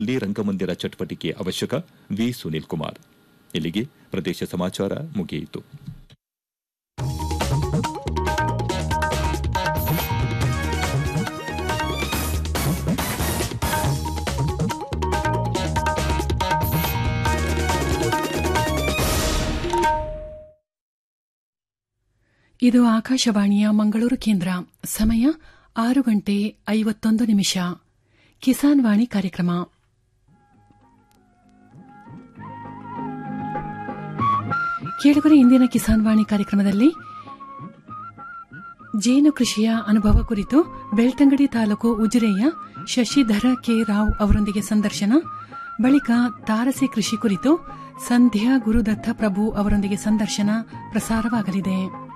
ಲಿ ರಂಗಮಂದಿರ ಚಟುವಟಿಕೆ ಅವಶ್ಯಕ ವಿ ಸುನೀಲ್ ಕುಮಾರ್ ಇಲ್ಲಿಗೆ ಪ್ರದೇಶ ಸಮಾಚಾರ ಮುಗಿಯಿತು ಇದು ಆಕಾಶವಾಣಿಯ ಮಂಗಳೂರು ಕೇಂದ್ರ ಸಮಯ ಆರು ಗಂಟೆ ಐವತ್ತೊಂದು ನಿಮಿಷ ಕಿಸಾನ್ ವಾಣಿ ಕಾರ್ಯಕ್ರಮ ಕೇಳುಗರೆ ಇಂದಿನ ಕಿಸಾನ್ ವಾಣಿ ಕಾರ್ಯಕ್ರಮದಲ್ಲಿ ಜೇನು ಕೃಷಿಯ ಅನುಭವ ಕುರಿತು ಬೆಳ್ತಂಗಡಿ ತಾಲೂಕು ಉಜಿರೆಯ ಶಶಿಧರ ಕೆ ರಾವ್ ಅವರೊಂದಿಗೆ ಸಂದರ್ಶನ ಬಳಿಕ ತಾರಸಿ ಕೃಷಿ ಕುರಿತು ಸಂಧ್ಯಾ ಗುರುದತ್ತ ಪ್ರಭು ಅವರೊಂದಿಗೆ ಸಂದರ್ಶನ ಪ್ರಸಾರವಾಗಲಿದೆ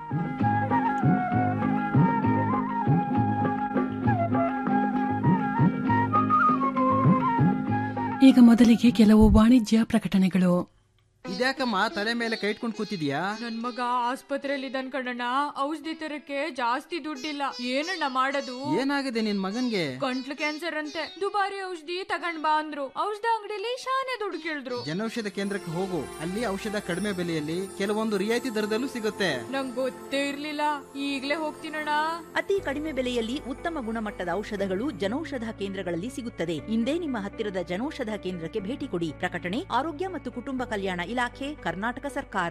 ಈಗ ಮೊದಲಿಗೆ ಕೆಲವು ವಾಣಿಜ್ಯ ಪ್ರಕಟಣೆಗಳು ಇದ್ಯಾಕಮ್ಮ ತಲೆ ಮೇಲೆ ಕೈ ಇಟ್ಕೊಂಡು ಕೂತಿದ್ಯಾ ನನ್ ಮಗ ಆಸ್ಪತ್ರೆಯಲ್ಲಿ ಇದ್ದಾನ್ ಕಣಣ್ಣ ಔಷಧಿ ತರಕ್ಕೆ ಜಾಸ್ತಿ ದುಡ್ಡಿಲ್ಲ ಏನಣ್ಣ ಮಾಡೋದು ಏನಾಗಿದೆ ನಿನ್ ಮಗನ್ಗೆ ಗಂಟ್ಲು ಕ್ಯಾನ್ಸರ್ ಅಂತೆ ದುಬಾರಿ ಔಷಧಿ ತಗೊಂಡ್ ಬಾ ಅಂದ್ರು ಔಷಧ ಅಂಗಡಿಲಿ ಶಾನೆ ದುಡ್ಡು ಕೇಳಿದ್ರು ಜನೌಷಧ ಕೇಂದ್ರಕ್ಕೆ ಹೋಗು ಅಲ್ಲಿ ಔಷಧ ಕಡಿಮೆ ಬೆಲೆಯಲ್ಲಿ ಕೆಲವೊಂದು ರಿಯಾಯಿತಿ ದರದಲ್ಲೂ ಸಿಗುತ್ತೆ ನಂಗ್ ಗೊತ್ತೇ ಇರ್ಲಿಲ್ಲ ಈಗ್ಲೇ ಹೋಗ್ತೀನಣ್ಣ ಅತಿ ಕಡಿಮೆ ಬೆಲೆಯಲ್ಲಿ ಉತ್ತಮ ಗುಣಮಟ್ಟದ ಔಷಧಗಳು ಜನೌಷಧ ಕೇಂದ್ರಗಳಲ್ಲಿ ಸಿಗುತ್ತದೆ ಇಂದೇ ನಿಮ್ಮ ಹತ್ತಿರದ ಜನೌಷಧ ಕೇಂದ್ರಕ್ಕೆ ಭೇಟಿ ಕೊಡಿ ಪ್ರಕಟಣೆ ಆರೋಗ್ಯ ಮತ್ತು ಕುಟುಂಬ ಕಲ್ಯಾಣ ಇಲಾಖೆ ಕರ್ನಾಟಕ ಸರ್ಕಾರ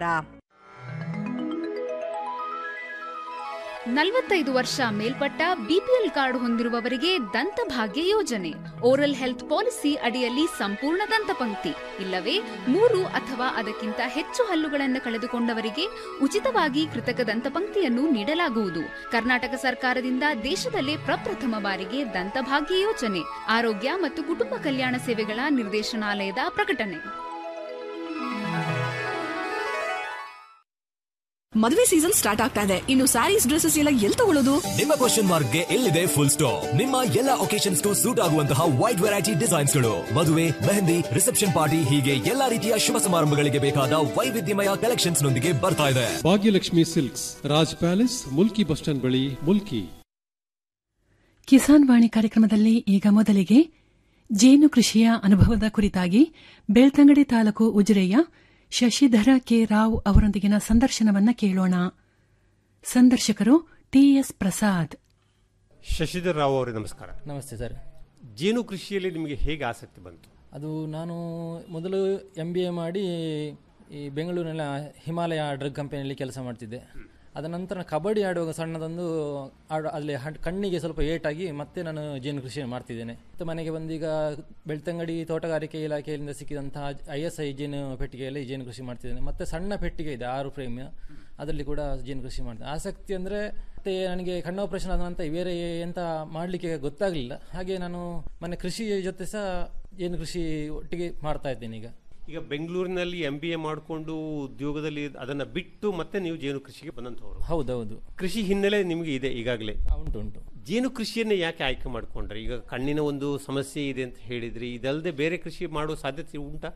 ನಲವತ್ತೈದು ವರ್ಷ ಮೇಲ್ಪಟ್ಟ ಬಿಪಿಎಲ್ ಕಾರ್ಡ್ ಹೊಂದಿರುವವರಿಗೆ ದಂತಭಾಗ್ಯ ಯೋಜನೆ ಓರಲ್ ಹೆಲ್ತ್ ಪಾಲಿಸಿ ಅಡಿಯಲ್ಲಿ ಸಂಪೂರ್ಣ ದಂತಪಂಕ್ತಿ ಇಲ್ಲವೇ ಮೂರು ಅಥವಾ ಅದಕ್ಕಿಂತ ಹೆಚ್ಚು ಹಲ್ಲುಗಳನ್ನು ಕಳೆದುಕೊಂಡವರಿಗೆ ಉಚಿತವಾಗಿ ಕೃತಕ ದಂತಪಂಕ್ತಿಯನ್ನು ನೀಡಲಾಗುವುದು ಕರ್ನಾಟಕ ಸರ್ಕಾರದಿಂದ ದೇಶದಲ್ಲೇ ಪ್ರಪ್ರಥಮ ಬಾರಿಗೆ ದಂತಭಾಗ್ಯ ಯೋಜನೆ ಆರೋಗ್ಯ ಮತ್ತು ಕುಟುಂಬ ಕಲ್ಯಾಣ ಸೇವೆಗಳ ನಿರ್ದೇಶನಾಲಯದ ಪ್ರಕಟಣೆ ಮದುವೆ ಸೀಸನ್ ಸ್ಟಾರ್ಟ್ ಆಗ್ತಾ ಇದೆ ಇನ್ನು ಸ್ಯಾರೀಸ್ ಡ್ರೆಸ್ಸಸ್ ಎಲ್ಲ ಎಲ್ಲಿ ತಗೊಳ್ಳೋದು ನಿಮ್ಮ ಕ್ವಶನ್ ಮಾರ್ಕ್ಗೆ ಎಲ್ಲಿದೆ ಫುಲ್ ಸ್ಟಾಪ್ ನಿಮ್ಮ ಎಲ್ಲ ಒಕೇಶನ್ಸ್ಗೂ ಸೂಟ್ ಆಗುವಂತಹ ವೈಡ್ ವೆರೈಟಿ ಡಿಸೈನ್ಸ್ಗಳು ಮದುವೆ ಮೆಹಂದಿ ರಿಸೆಪ್ಷನ್ ಪಾರ್ಟಿ ಹೀಗೆ ಎಲ್ಲಾ ರೀತಿಯ ಶುಭ ಸಮಾರಂಭಗಳಿಗೆ ಬೇಕಾದ ವೈವಿಧ್ಯಮಯ ಕಲೆಕ್ಷನ್ಸ್ ನೊಂದಿಗೆ ಬರ್ತಾ ಇದೆ Bhagyalakshmi silks Raj palace Mulki bus stand ಬಳಿ ಮುಲ್ಕಿ ಕಿಸಾನ್ ವಾಣಿ ಕಾರ್ಯಕ್ರಮದಲ್ಲಿ ಈಗ ಮೊದಲಿಗೆ ಜೇನು ಕೃಷಿಯ ಅನುಭವದ ಕುರಿತಾಗಿ ಬೆಳ್ತಂಗಡಿ ತಾಲೂಕು ಉಜಿರೆಯ ಶಶಿಧರ ಕೆ ರಾವ್ ಅವರೊಂದಿಗಿನ ಸಂದರ್ಶನವನ್ನ ಕೇಳೋಣ ಸಂದರ್ಶಕರು ಟಿಎಸ್ ಪ್ರಸಾದ್ ಶಶಿಧರ್ ರಾವ್ ಅವರೇ ನಮಸ್ಕಾರ ನಮಸ್ತೆ ಸರ್ ಜೇನು ಕೃಷಿಯಲ್ಲಿ ನಿಮಗೆ ಹೇಗೆ ಆಸಕ್ತಿ ಬಂತು ಅದು ನಾನು ಮೊದಲು ಎಂ ಬಿ ಎ ಮಾಡಿ ಈ ಬೆಂಗಳೂರಿನ ಹಿಮಾಲಯ ಡ್ರಗ್ ಕಂಪನಿಯಲ್ಲಿ ಕೆಲಸ ಮಾಡ್ತಿದ್ದೆ ಅದ ನಂತರ ಕಬಡ್ಡಿ ಆಡುವಾಗ ಸಣ್ಣದೊಂದು ಆಡ ಅಲ್ಲಿ ಹಡ್- ಕಣ್ಣಿಗೆ ಸ್ವಲ್ಪ ಏಟಾಗಿ ಮತ್ತೆ ನಾನು ಜೇನು ಕೃಷಿ ಮಾಡ್ತಿದ್ದೇನೆ ಮತ್ತೆ ಮನೆಗೆ ಬಂದೀಗ ಬೆಳ್ತಂಗಡಿ ತೋಟಗಾರಿಕೆ ಇಲಾಖೆಯಿಂದ ಸಿಕ್ಕಿದಂತಹ ಐ ಎಸ್ ಐ ಜೇನು ಪೆಟ್ಟಿಗೆಯಲ್ಲಿ ಜೇನು ಕೃಷಿ ಮಾಡ್ತಿದ್ದೇನೆ ಮತ್ತೆ ಸಣ್ಣ ಪೆಟ್ಟಿಗೆ ಇದೆ ಆರು ಫ್ರೇಮ್ ಅದರಲ್ಲಿ ಕೂಡ ಜೇನು ಕೃಷಿ ಮಾಡ್ತೇನೆ ಆಸಕ್ತಿ ಅಂದರೆ ಮತ್ತೆ ನನಗೆ ಕಣ್ಣು ಆಪರೇಷನ್ ಆದ ನಂತರ ಬೇರೆ ಎಂತ ಮಾಡಲಿಕ್ಕೆ ಗೊತ್ತಾಗಲಿಲ್ಲ ಹಾಗೆ ನಾನು ಮನೆ ಕೃಷಿ ಜೊತೆ ಸಹ ಜೇನು ಕೃಷಿ ಒಟ್ಟಿಗೆ ಮಾಡ್ತಾ ಇದ್ದೇನೆ ಈಗ ಈಗ ಬೆಂಗಳೂರಿನಲ್ಲಿ ಎಂ ಬಿ ಎ ಮಾಡಿಕೊಂಡು ಉದ್ಯೋಗದಲ್ಲಿ ಅದನ್ನ ಬಿಟ್ಟು ಮತ್ತೆ ನೀವು ಜೇನು ಕೃಷಿಗೆ ಬಂದಂತವರು ಹೌದೌದು ಕೃಷಿ ಹಿನ್ನೆಲೆ ನಿಮಗೆ ಇದೆ ಈಗಾಗಲೇ ಉಂಟು ಉಂಟು ಜೇನು ಕೃಷಿಯನ್ನೇ ಯಾಕೆ ಆಯ್ಕೆ ಮಾಡ್ಕೊಂಡ್ರೆ ಈಗ ಕಣ್ಣಿನ ಒಂದು ಸಮಸ್ಯೆ ಇದೆ ಅಂತ ಹೇಳಿದ್ರಿ ಇದಲ್ಲದೆ ಬೇರೆ ಕೃಷಿ ಮಾಡುವ ಸಾಧ್ಯತೆ ಉಂಟಾ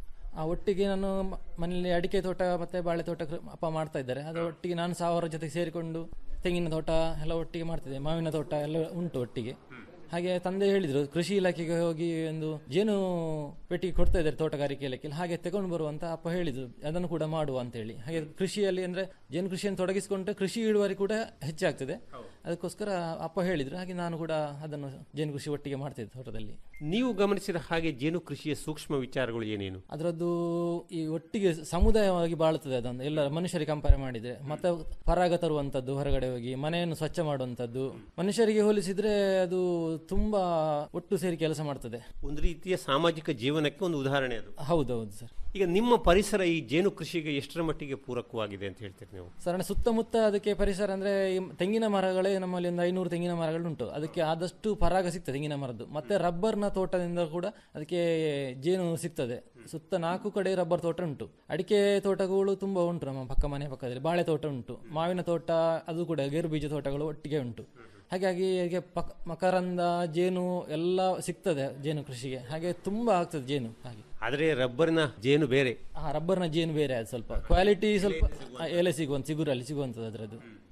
ಆ ಒಟ್ಟಿಗೆ ನಾನು ಮ- ಮನೆಯಲ್ಲಿ ಅಡಿಕೆ ತೋಟ ಮತ್ತೆ ಬಾಳೆ ತೋಟ ಕೃ- ಅಪ್ಪ ಮಾಡ್ತಾ ಇದ್ದಾರೆ ಅದು ಒಟ್ಟಿಗೆ ನಾನು ಸಹ ಅವರ ಜೊತೆ ಸೇರಿಕೊಂಡು ತೆಂಗಿನ ತೋಟ ಎಲ್ಲ ಒಟ್ಟಿಗೆ ಮಾಡ್ತಿದ್ದೆ ಮಾವಿನ ತೋಟ ಎಲ್ಲ ಉಂಟು ಒಟ್ಟಿಗೆ ಹಾಗೆ ತಂದೆ ಹೇಳಿದ್ರು ಕೃಷಿ ಇಲಾಖೆಗೆ ಹೋಗಿ ಒಂದು ಜೇನು ಪೆಟ್ಟಿಗೆ ಕೊಡ್ತಾ ಇದ್ದಾರೆ ತೋಟಗಾರಿಕೆ ಇಲಾಖೆಯಲ್ಲಿ ಹಾಗೆ ತಗೊಂಡು ಬರುವಂತ ಅಪ್ಪ ಹೇಳಿದ್ರು ಅದನ್ನು ಕೂಡ ಮಾಡುವ ಅಂತ ಹೇಳಿ ಹಾಗೆ ಕೃಷಿಯಲ್ಲಿ ಅಂದ್ರೆ ಜೇನು ಕೃಷಿಯನ್ನು ತೊಡಗಿಸಿಕೊಂಡ್ರೆ ಕೃಷಿ ಇಳುವರಿ ಕೂಡ ಹೆಚ್ಚಾಗ್ತದೆ ಅದಕ್ಕೋಸ್ಕರ ಅಪ್ಪ ಹೇಳಿದ್ರು ಹಾಗೆ ನಾನು ಕೂಡ ಅದನ್ನು ಜೇನು ಕೃಷಿ ಒಟ್ಟಿಗೆ ಮಾಡ್ತಿದ್ದೆ ತೋಟದಲ್ಲಿ ನೀವು ಗಮನಿಸಿದ ಹಾಗೆ ಜೇನು ಕೃಷಿಯ ಸೂಕ್ಷ್ಮ ವಿಚಾರಗಳು ಏನೇನು ಅದರದ್ದು ಈ ಒಟ್ಟಿಗೆ ಸಮುದಾಯವಾಗಿ ಬಾಳುತ್ತದೆ ಅದೊಂದು ಎಲ್ಲ ಮನುಷ್ಯರಿಗೆ ಕಂಪೇರ್ ಮಾಡಿದ್ರೆ ಮತ್ತೆ ಪರಾಗ ತರುವಂತದ್ದು ಹೊರಗಡೆ ಹೋಗಿ ಮನೆಯನ್ನು ಸ್ವಚ್ಛ ಮಾಡುವಂತದ್ದು ಮನುಷ್ಯರಿಗೆ ಹೋಲಿಸಿದ್ರೆ ಅದು ತುಂಬಾ ಒಟ್ಟು ಸೇರಿ ಕೆಲಸ ಮಾಡ್ತದೆ ಒಂದು ರೀತಿಯ ಸಾಮಾಜಿಕ ಜೀವನಕ್ಕೆ ಒಂದು ಉದಾಹರಣೆ ಅದು ಹೌದೌದು ಸರ್ ಈಗ ನಿಮ್ಮ ಪರಿಸರ ಈ ಜೇನು ಕೃಷಿಗೆ ಎಷ್ಟರ ಮಟ್ಟಿಗೆ ಪೂರಕವಾಗಿದೆ ಅಂತ ಹೇಳ್ತೀರಿ ನೀವು ಸರ್ ಸುತ್ತಮುತ್ತ ಅದಕ್ಕೆ ಪರಿಸರ ಅಂದ್ರೆ ಈ ತೆಂಗಿನ ಮರಗಳೇ ನಮ್ಮಲ್ಲಿ ಒಂದು ಐನೂರು ತೆಂಗಿನ ಮರಗಳುಂಟು ಅದಕ್ಕೆ ಆದಷ್ಟು ಪರಾಗ ಸಿಗ್ತದೆ ತೆಂಗಿನ ಮರದ್ದು ಮತ್ತೆ ರಬ್ಬರ್ನ ತೋಟದಿಂದ ಕೂಡ ಅದಕ್ಕೆ ಜೇನು ಸಿಗ್ತದೆ ಸುತ್ತ ನಾಲ್ಕು ಕಡೆ ರಬ್ಬರ್ ತೋಟ ಉಂಟು ಅಡಿಕೆ ತೋಟಗಳು ತುಂಬಾ ಉಂಟು ನಮ್ಮ ಪಕ್ಕ ಮನೆ ಪಕ್ಕದಲ್ಲಿ ಬಾಳೆ ತೋಟ ಉಂಟು ಮಾವಿನ ತೋಟ ಅದು ಕೂಡ ಗೇರು ಬೀಜ ತೋಟಗಳು ಒಟ್ಟಿಗೆ ಉಂಟು ಹಾಗಾಗಿ ಅದಕ್ಕೆ ಪಕ್ ಮಕರಂದ ಜೇನು ಎಲ್ಲ ಸಿಗ್ತದೆ ಜೇನು ಕೃಷಿಗೆ ಹಾಗೆ ತುಂಬಾ ಆಗ್ತದೆ ಜೇನು ಹಾಗೆ ಆದರೆ ರಬ್ಬರ್ನ ಜೇನು ಬೇರೆ ಆ ರಬ್ಬರ್ನ ಜೇನು ಬೇರೆ ಅದು ಸ್ವಲ್ಪ ಕ್ವಾಲಿಟಿ ಸ್ವಲ್ಪ ಆ, ಎಲೆ ಸಿಗುವಂತ ಚಿಗುರಲ್ಲಿ ಸಿಗುವಂಥದ್ದು ಅದರದ್ದು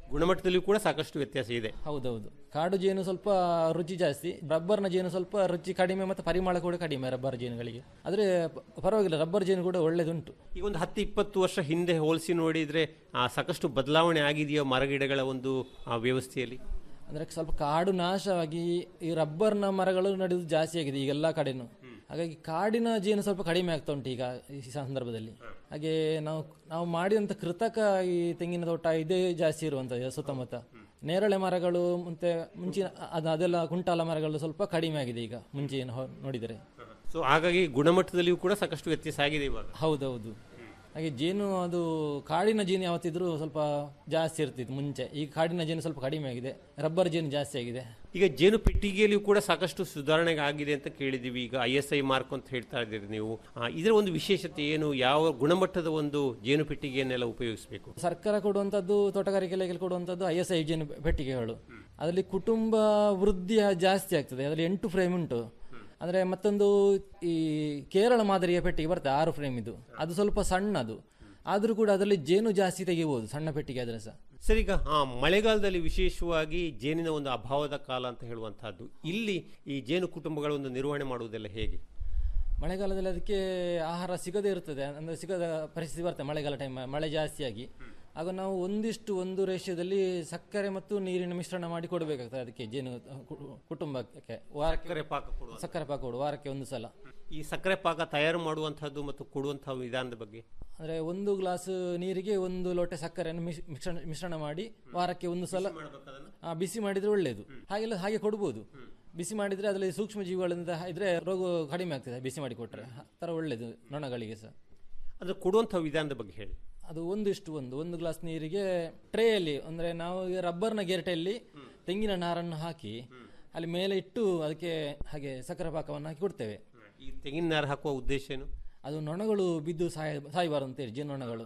ಗುಣಮಟ್ಟದಲ್ಲಿಯೂ ಕೂಡ ಸಾಕಷ್ಟು ವ್ಯತ್ಯಾಸ ಇದೆ ಹೌದೌದು ಕಾಡು ಜೇನು ಸ್ವಲ್ಪ ರುಚಿ ಜಾಸ್ತಿ ರಬ್ಬರ್ನ ಜೇನು ಸ್ವಲ್ಪ ರುಚಿ ಕಡಿಮೆ ಮತ್ತು ಪರಿಮಳ ಕೂಡ ಕಡಿಮೆ ರಬ್ಬರ್ ಜೇನುಗಳಿಗೆ ಆದರೆ ಪ- ಪರವಾಗಿಲ್ಲ ರಬ್ಬರ್ ಜೇನು ಕೂಡ ಒಳ್ಳೆದುಂಟು ಈಗ ಒಂದು ಹತ್ತು ಇಪ್ಪತ್ತು ವರ್ಷ ಹಿಂದೆ ಹೋಲಿಸಿ ನೋಡಿದ್ರೆ ಆ, ಸಾಕಷ್ಟು ಬದಲಾವಣೆ ಆಗಿದೆಯೋ ಮರಗಿಡಗಳ ಒಂದು ಆ, ವ್ಯವಸ್ಥೆಯಲ್ಲಿ ಅಂದರೆ ಸ್ವಲ್ಪ ಕಾಡು ನಾಶವಾಗಿ ಈ ರಬ್ಬರ್ನ ಮರಗಳು ನಡೆಯುವುದು ಜಾಸ್ತಿ ಆಗಿದೆ ಈಗ ಎಲ್ಲ ಕಡೆನೂ ಹಾಗಾಗಿ ಕಾಡಿನ ಜೇನು ಸ್ವಲ್ಪ ಕಡಿಮೆ ಆಗ್ತಾ ಉಂಟು ಈಗ ಈ ಸಂದರ್ಭದಲ್ಲಿ ಹಾಗೆ ನಾವು ನಾವು ಮಾಡಿದಂಥ ಕೃತಕ ಈ ತೆಂಗಿನ ತೋಟ ಇದೇ ಜಾಸ್ತಿ ಇರುವಂಥದ್ದು ಸುತ್ತಮುತ್ತ ನೇರಳೆ ಮರಗಳು ಮತ್ತೆ ಮುಂಚಿನ ಅದು ಅದೆಲ್ಲ ಕುಂಟಾಲ ಮರಗಳು ಸ್ವಲ್ಪ ಕಡಿಮೆ ಆಗಿದೆ ಈಗ ಮುಂಚೆ ಏನು ಹೊ- ನೋಡಿದರೆ ಸೊ ಹಾಗಾಗಿ ಗುಣಮಟ್ಟದಲ್ಲಿಯೂ ಕೂಡ ಸಾಕಷ್ಟು ವ್ಯತ್ಯಾಸ ಆಗಿದೆ ಇವಾಗ ಹೌದೌದು ಹಾಗೆ ಜೇನು ಅದು ಕಾಡಿನ ಜೇನು ಯಾವತ್ತಿದ್ರೂ ಸ್ವಲ್ಪ ಜಾಸ್ತಿ ಇರ್ತಿತ್ತು ಮುಂಚೆ ಈಗ ಕಾಡಿನ ಜೇನು ಸ್ವಲ್ಪ ಕಡಿಮೆ ಆಗಿದೆ ರಬ್ಬರ್ ಜೇನು ಜಾಸ್ತಿ ಆಗಿದೆ ಈಗ ಜೇನು ಪೆಟ್ಟಿಗೆಯಲ್ಲಿಯೂ ಕೂಡ ಸಾಕಷ್ಟು ಸುಧಾರಣೆ ಆಗಿದೆ ಅಂತ ಕೇಳಿದೀವಿ ಈಗ ಐ ಎಸ್ ಐ ಮಾರ್ಕ್ ಅಂತ ಹೇಳ್ತಾ ಇದ್ದೀರಿ ನೀವು ಆ, ಇದರ ಒಂದು ವಿಶೇಷತೆ ಏನು ಯಾವ ಗುಣಮಟ್ಟದ ಒಂದು ಜೇನು ಪೆಟ್ಟಿಗೆಯನ್ನೆಲ್ಲ ಉಪಯೋಗಿಸಬೇಕು ಸರ್ಕಾರ ಕೊಡುವಂಥದ್ದು ತೋಟಗಾರಿಕೆ ಇಲಾಖೆ ಕೊಡುವಂಥದ್ದು ಐ ಎಸ್ ಐ ಜೇನು ಪೆಟ್ಟಿಗೆಗಳು ಅದರಲ್ಲಿ ಕುಟುಂಬ ವೃದ್ಧಿ ಜಾಸ್ತಿ ಆಗ್ತದೆ ಅದರಲ್ಲಿ ಎಂಟು ಫ್ರೇಮ್ ಉಂಟು ಅಂದರೆ ಮತ್ತೊಂದು ಈ ಕೇರಳ ಮಾದರಿಯ ಪೆಟ್ಟಿಗೆ ಬರ್ತದೆ ಆರು ಫ್ರೇಮ್ ಇದು ಅದು ಸ್ವಲ್ಪ ಸಣ್ಣದು ಆದರೂ ಕೂಡ ಅದರಲ್ಲಿ ಜೇನು ಜಾಸ್ತಿ ತೆಗಿಬೋದು ಸಣ್ಣ ಪೆಟ್ಟಿಗೆ ಆದರೆ ಸಹ ಸರ್ ಈಗ ಆ, ಮಳೆಗಾಲದಲ್ಲಿ ವಿಶೇಷವಾಗಿ ಜೇನಿನ ಒಂದು ಅಭಾವದ ಕಾಲ ಅಂತ ಹೇಳುವಂತಹದ್ದು ಇಲ್ಲಿ ಈ ಜೇನು ಕುಟುಂಬಗಳ ಒಂದು ನಿರ್ವಹಣೆ ಮಾಡುವುದೆಲ್ಲ ಹೇಗೆ ಮಳೆಗಾಲದಲ್ಲಿ ಅದಕ್ಕೆ ಆಹಾರ ಸಿಗದೇ ಇರ್ತದೆ ಅಂದರೆ ಸಿಗದ ಪರಿಸ್ಥಿತಿ ಬರ್ತದೆ ಮಳೆಗಾಲ ಟೈಮ್ ಮಳೆ ಜಾಸ್ತಿಯಾಗಿ ಆಗ ನಾವು ಒಂದಿಷ್ಟು ಒಂದು ರೇಷ್ಯದಲ್ಲಿ ಸಕ್ಕರೆ ಮತ್ತು ನೀರಿನ ಮಿಶ್ರಣ ಮಾಡಿ ಕೊಡಬೇಕಾಗ್ತದೆ ಅದಕ್ಕೆ ಜೇನು ಕು- ಕುಟುಂಬಕ್ಕೆ ವಾರಕ್ಕೆ ಸಕ್ಕರೆ ಪಾಕ ಕೊಡುವ ಸಕ್ಕರೆ ಪಾಕ ಕೊಡು ವಾರಕ್ಕೆ ಒಂದು ಸಲ ಈ ಸಕ್ಕರೆ ಪಾಕ ತಯಾರು ಮಾಡುವಂತಹದ್ದು ಮತ್ತು ಕೊಡುವಂತಹ ವಿಧಾನದ ಬಗ್ಗೆ ಅಂದರೆ ಒಂದು ಗ್ಲಾಸ್ ನೀರಿಗೆ ಒಂದು ಲೋಟ ಸಕ್ಕರೆಯನ್ನು ಮಿಶ್- ಮಿಶ್ರಣ ಮಿಶ್ರಣ ಮಾಡಿ ವಾರಕ್ಕೆ ಒಂದು ಸಲ ಆ, ಬಿಸಿ ಮಾಡಿದ್ರೆ ಒಳ್ಳೆಯದು ಹಾಗೆಲ್ಲ ಹಾಗೆ ಕೊಡ್ಬೋದು ಬಿಸಿ ಮಾಡಿದ್ರೆ ಅದರಲ್ಲಿ ಸೂಕ್ಷ್ಮ ಜೀವಿಗಳಿಂದ ಇದ್ರೆ ರೋಗ ಕಡಿಮೆ ಆಗ್ತದೆ ಬಿಸಿ ಮಾಡಿ ಕೊಟ್ಟರೆ ಆ ಥರ ಒಳ್ಳೆಯದು ನೊಣಗಳಿಗೆ ಸಹ ಅದು ಕೊಡುವಂತಹ ವಿಧಾನದ ಬಗ್ಗೆ ಹೇಳಿ ಅದು ಒಂದಿಷ್ಟು ಒಂದು ಒಂದು ಗ್ಲಾಸ್ ನೀರಿಗೆ ಟ್ರೇಯಲ್ಲಿ ಅಂದರೆ ನಾವು ಈಗ ರಬ್ಬರ್ನ ಗೆರಟೆಯಲ್ಲಿ ತೆಂಗಿನ ನಾರನ್ನು ಹಾಕಿ ಅಲ್ಲಿ ಮೇಲೆ ಇಟ್ಟು ಅದಕ್ಕೆ ಹಾಗೆ ಸಕ್ಕರೆ ಪಾಕವನ್ನು ಹಾಕಿ ಕೊಡ್ತೇವೆ ಈ ತೆಂಗಿನ ನಾರು ಹಾಕುವ ಉದ್ದೇಶ ಏನು ಅದು ನೊಣಗಳು ಬಿದ್ದು ಸಾಯ ಸಾಯಬಾರದು ಅಂತೇಳಿ ಜೇನುನೊಣಗಳು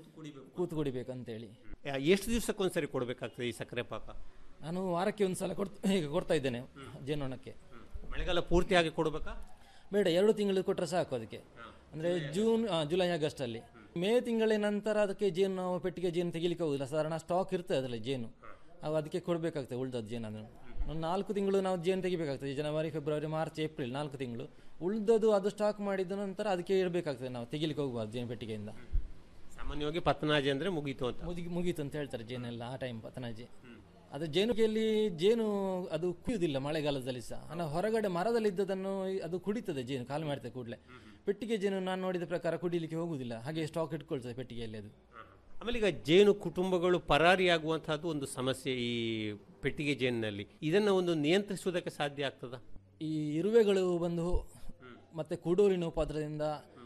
ಕೂತು ಕುಡಿಬೇಕು ಅಂತೇಳಿ ಆ, ಎಷ್ಟು ದಿವಸಕ್ಕೊಂದ್ಸರಿ ಕೊಡಬೇಕಾಗ್ತದೆ ಈ ಸಕ್ಕರೆ ಪಾಕ ನಾನು ವಾರಕ್ಕೆ ಒಂದು ಸಲ ಕೊಡ್ತ ಈಗ ಕೊಡ್ತಾ ಇದ್ದೇನೆ ಜೇನುನೊಣಕ್ಕೆ ಮಳೆಗಾಲ ಪೂರ್ತಿಯಾಗಿ ಕೊಡಬೇಕಾ ಬೇಡ ಎರಡು ತಿಂಗಳು ಕೊಟ್ಟರೆ ಸಾಕು ಅದಕ್ಕೆ ಅಂದರೆ ಜೂನ್ ಆ, ಜುಲೈ ಆಗಸ್ಟಲ್ಲಿ ಮೇ ತಿಂಗಳ ನಂತರ ಅದಕ್ಕೆ ಜೇನು ನಾವು ಪೆಟ್ಟಿಗೆ ಜೇನು ತೆಗಿಲಿಕ್ಕೆ ಹೋಗುದಿಲ್ಲ ಸಾಧಾರಣ ಸ್ಟಾಕ್ ಇರ್ತದೆ ಅದರಲ್ಲಿ ಜೇನು ಅವು ಅದಕ್ಕೆ ಕೊಡಬೇಕಾಗ್ತದೆ ಉಳ್ದದ್ದು ಜೇನು ಅದನ್ನು ಒಂದು ನಾಲ್ಕು ತಿಂಗಳು ನಾವು ಜೇನು ತೆಗಿಬೇಕಾಗ್ತದೆ ಜನವರಿ ಫೆಬ್ರವರಿ ಮಾರ್ಚ್ ಏಪ್ರಿಲ್ ನಾಲ್ಕು ತಿಂಗಳು ಉಳ್ದದ್ದು ಅದು ಸ್ಟಾಕ್ ಮಾಡಿದ ನಂತರ ಅದಕ್ಕೆ ಇಡಬೇಕಾಗ್ತದೆ ನಾವು ತೆಗಿಲಿಕ್ಕೆ ಹೋಗಬಾರ್ದು ಜೇನು ಪೆಟ್ಟಿಗೆಯಿಂದ ಸಾಮಾನ್ಯವಾಗಿ ಪತ್ನಾಜಿ ಅಂದ್ರೆ ಮುಗೀತು ಅಂತ ಮುಗಿ ಮುಗೀತು ಅಂತ ಹೇಳ್ತಾರೆ ಜೇನೆಲ್ಲ ಆ ಟೈಮ್ ಪತನಾಜಿ ಅದು ಜೇನುಗೆಯಲ್ಲಿ ಜೇನು ಅದು ಕುಯ್ಯುವುದಿಲ್ಲ ಮಳೆಗಾಲದಲ್ಲಿ ಸಹ ಅನ್ನ ಹೊರಗಡೆ ಮರದಲ್ಲಿ ಇದ್ದದನ್ನು ಅದು ಕುಡಿತದೆ ಜೇನು ಕಾಲು ಮಾಡ್ತದೆ ಕೂಡಲೇ ಪೆಟ್ಟಿಗೆ ಜೇನು ನಾನು ನೋಡಿದ ಪ್ರಕಾರ ಕುಡಿಲಿಕ್ಕೆ ಹೋಗುವುದಿಲ್ಲ ಹಾಗೆ ಸ್ಟಾಕ್ ಇಟ್ಕೊಳ್ತದೆ ಪೆಟ್ಟಿಗೆಯಲ್ಲಿ ಅದು ಆಮೇಲೆ ಈಗ ಜೇನು ಕುಟುಂಬಗಳು ಪರಾರಿಯಾಗುವಂತಹದ್ದು ಒಂದು ಸಮಸ್ಯೆ ಈ ಪೆಟ್ಟಿಗೆ ಜೇನಿನಲ್ಲಿ ಇದನ್ನ ಒಂದು ನಿಯಂತ್ರಿಸುವುದಕ್ಕೆ ಸಾಧ್ಯ ಆಗ್ತದ ಈ ಇರುವೆಗಳು ಬಂದು ಮತ್ತೆ ಕುಡೂರಿನ ಉಪದ್ರದಿಂದ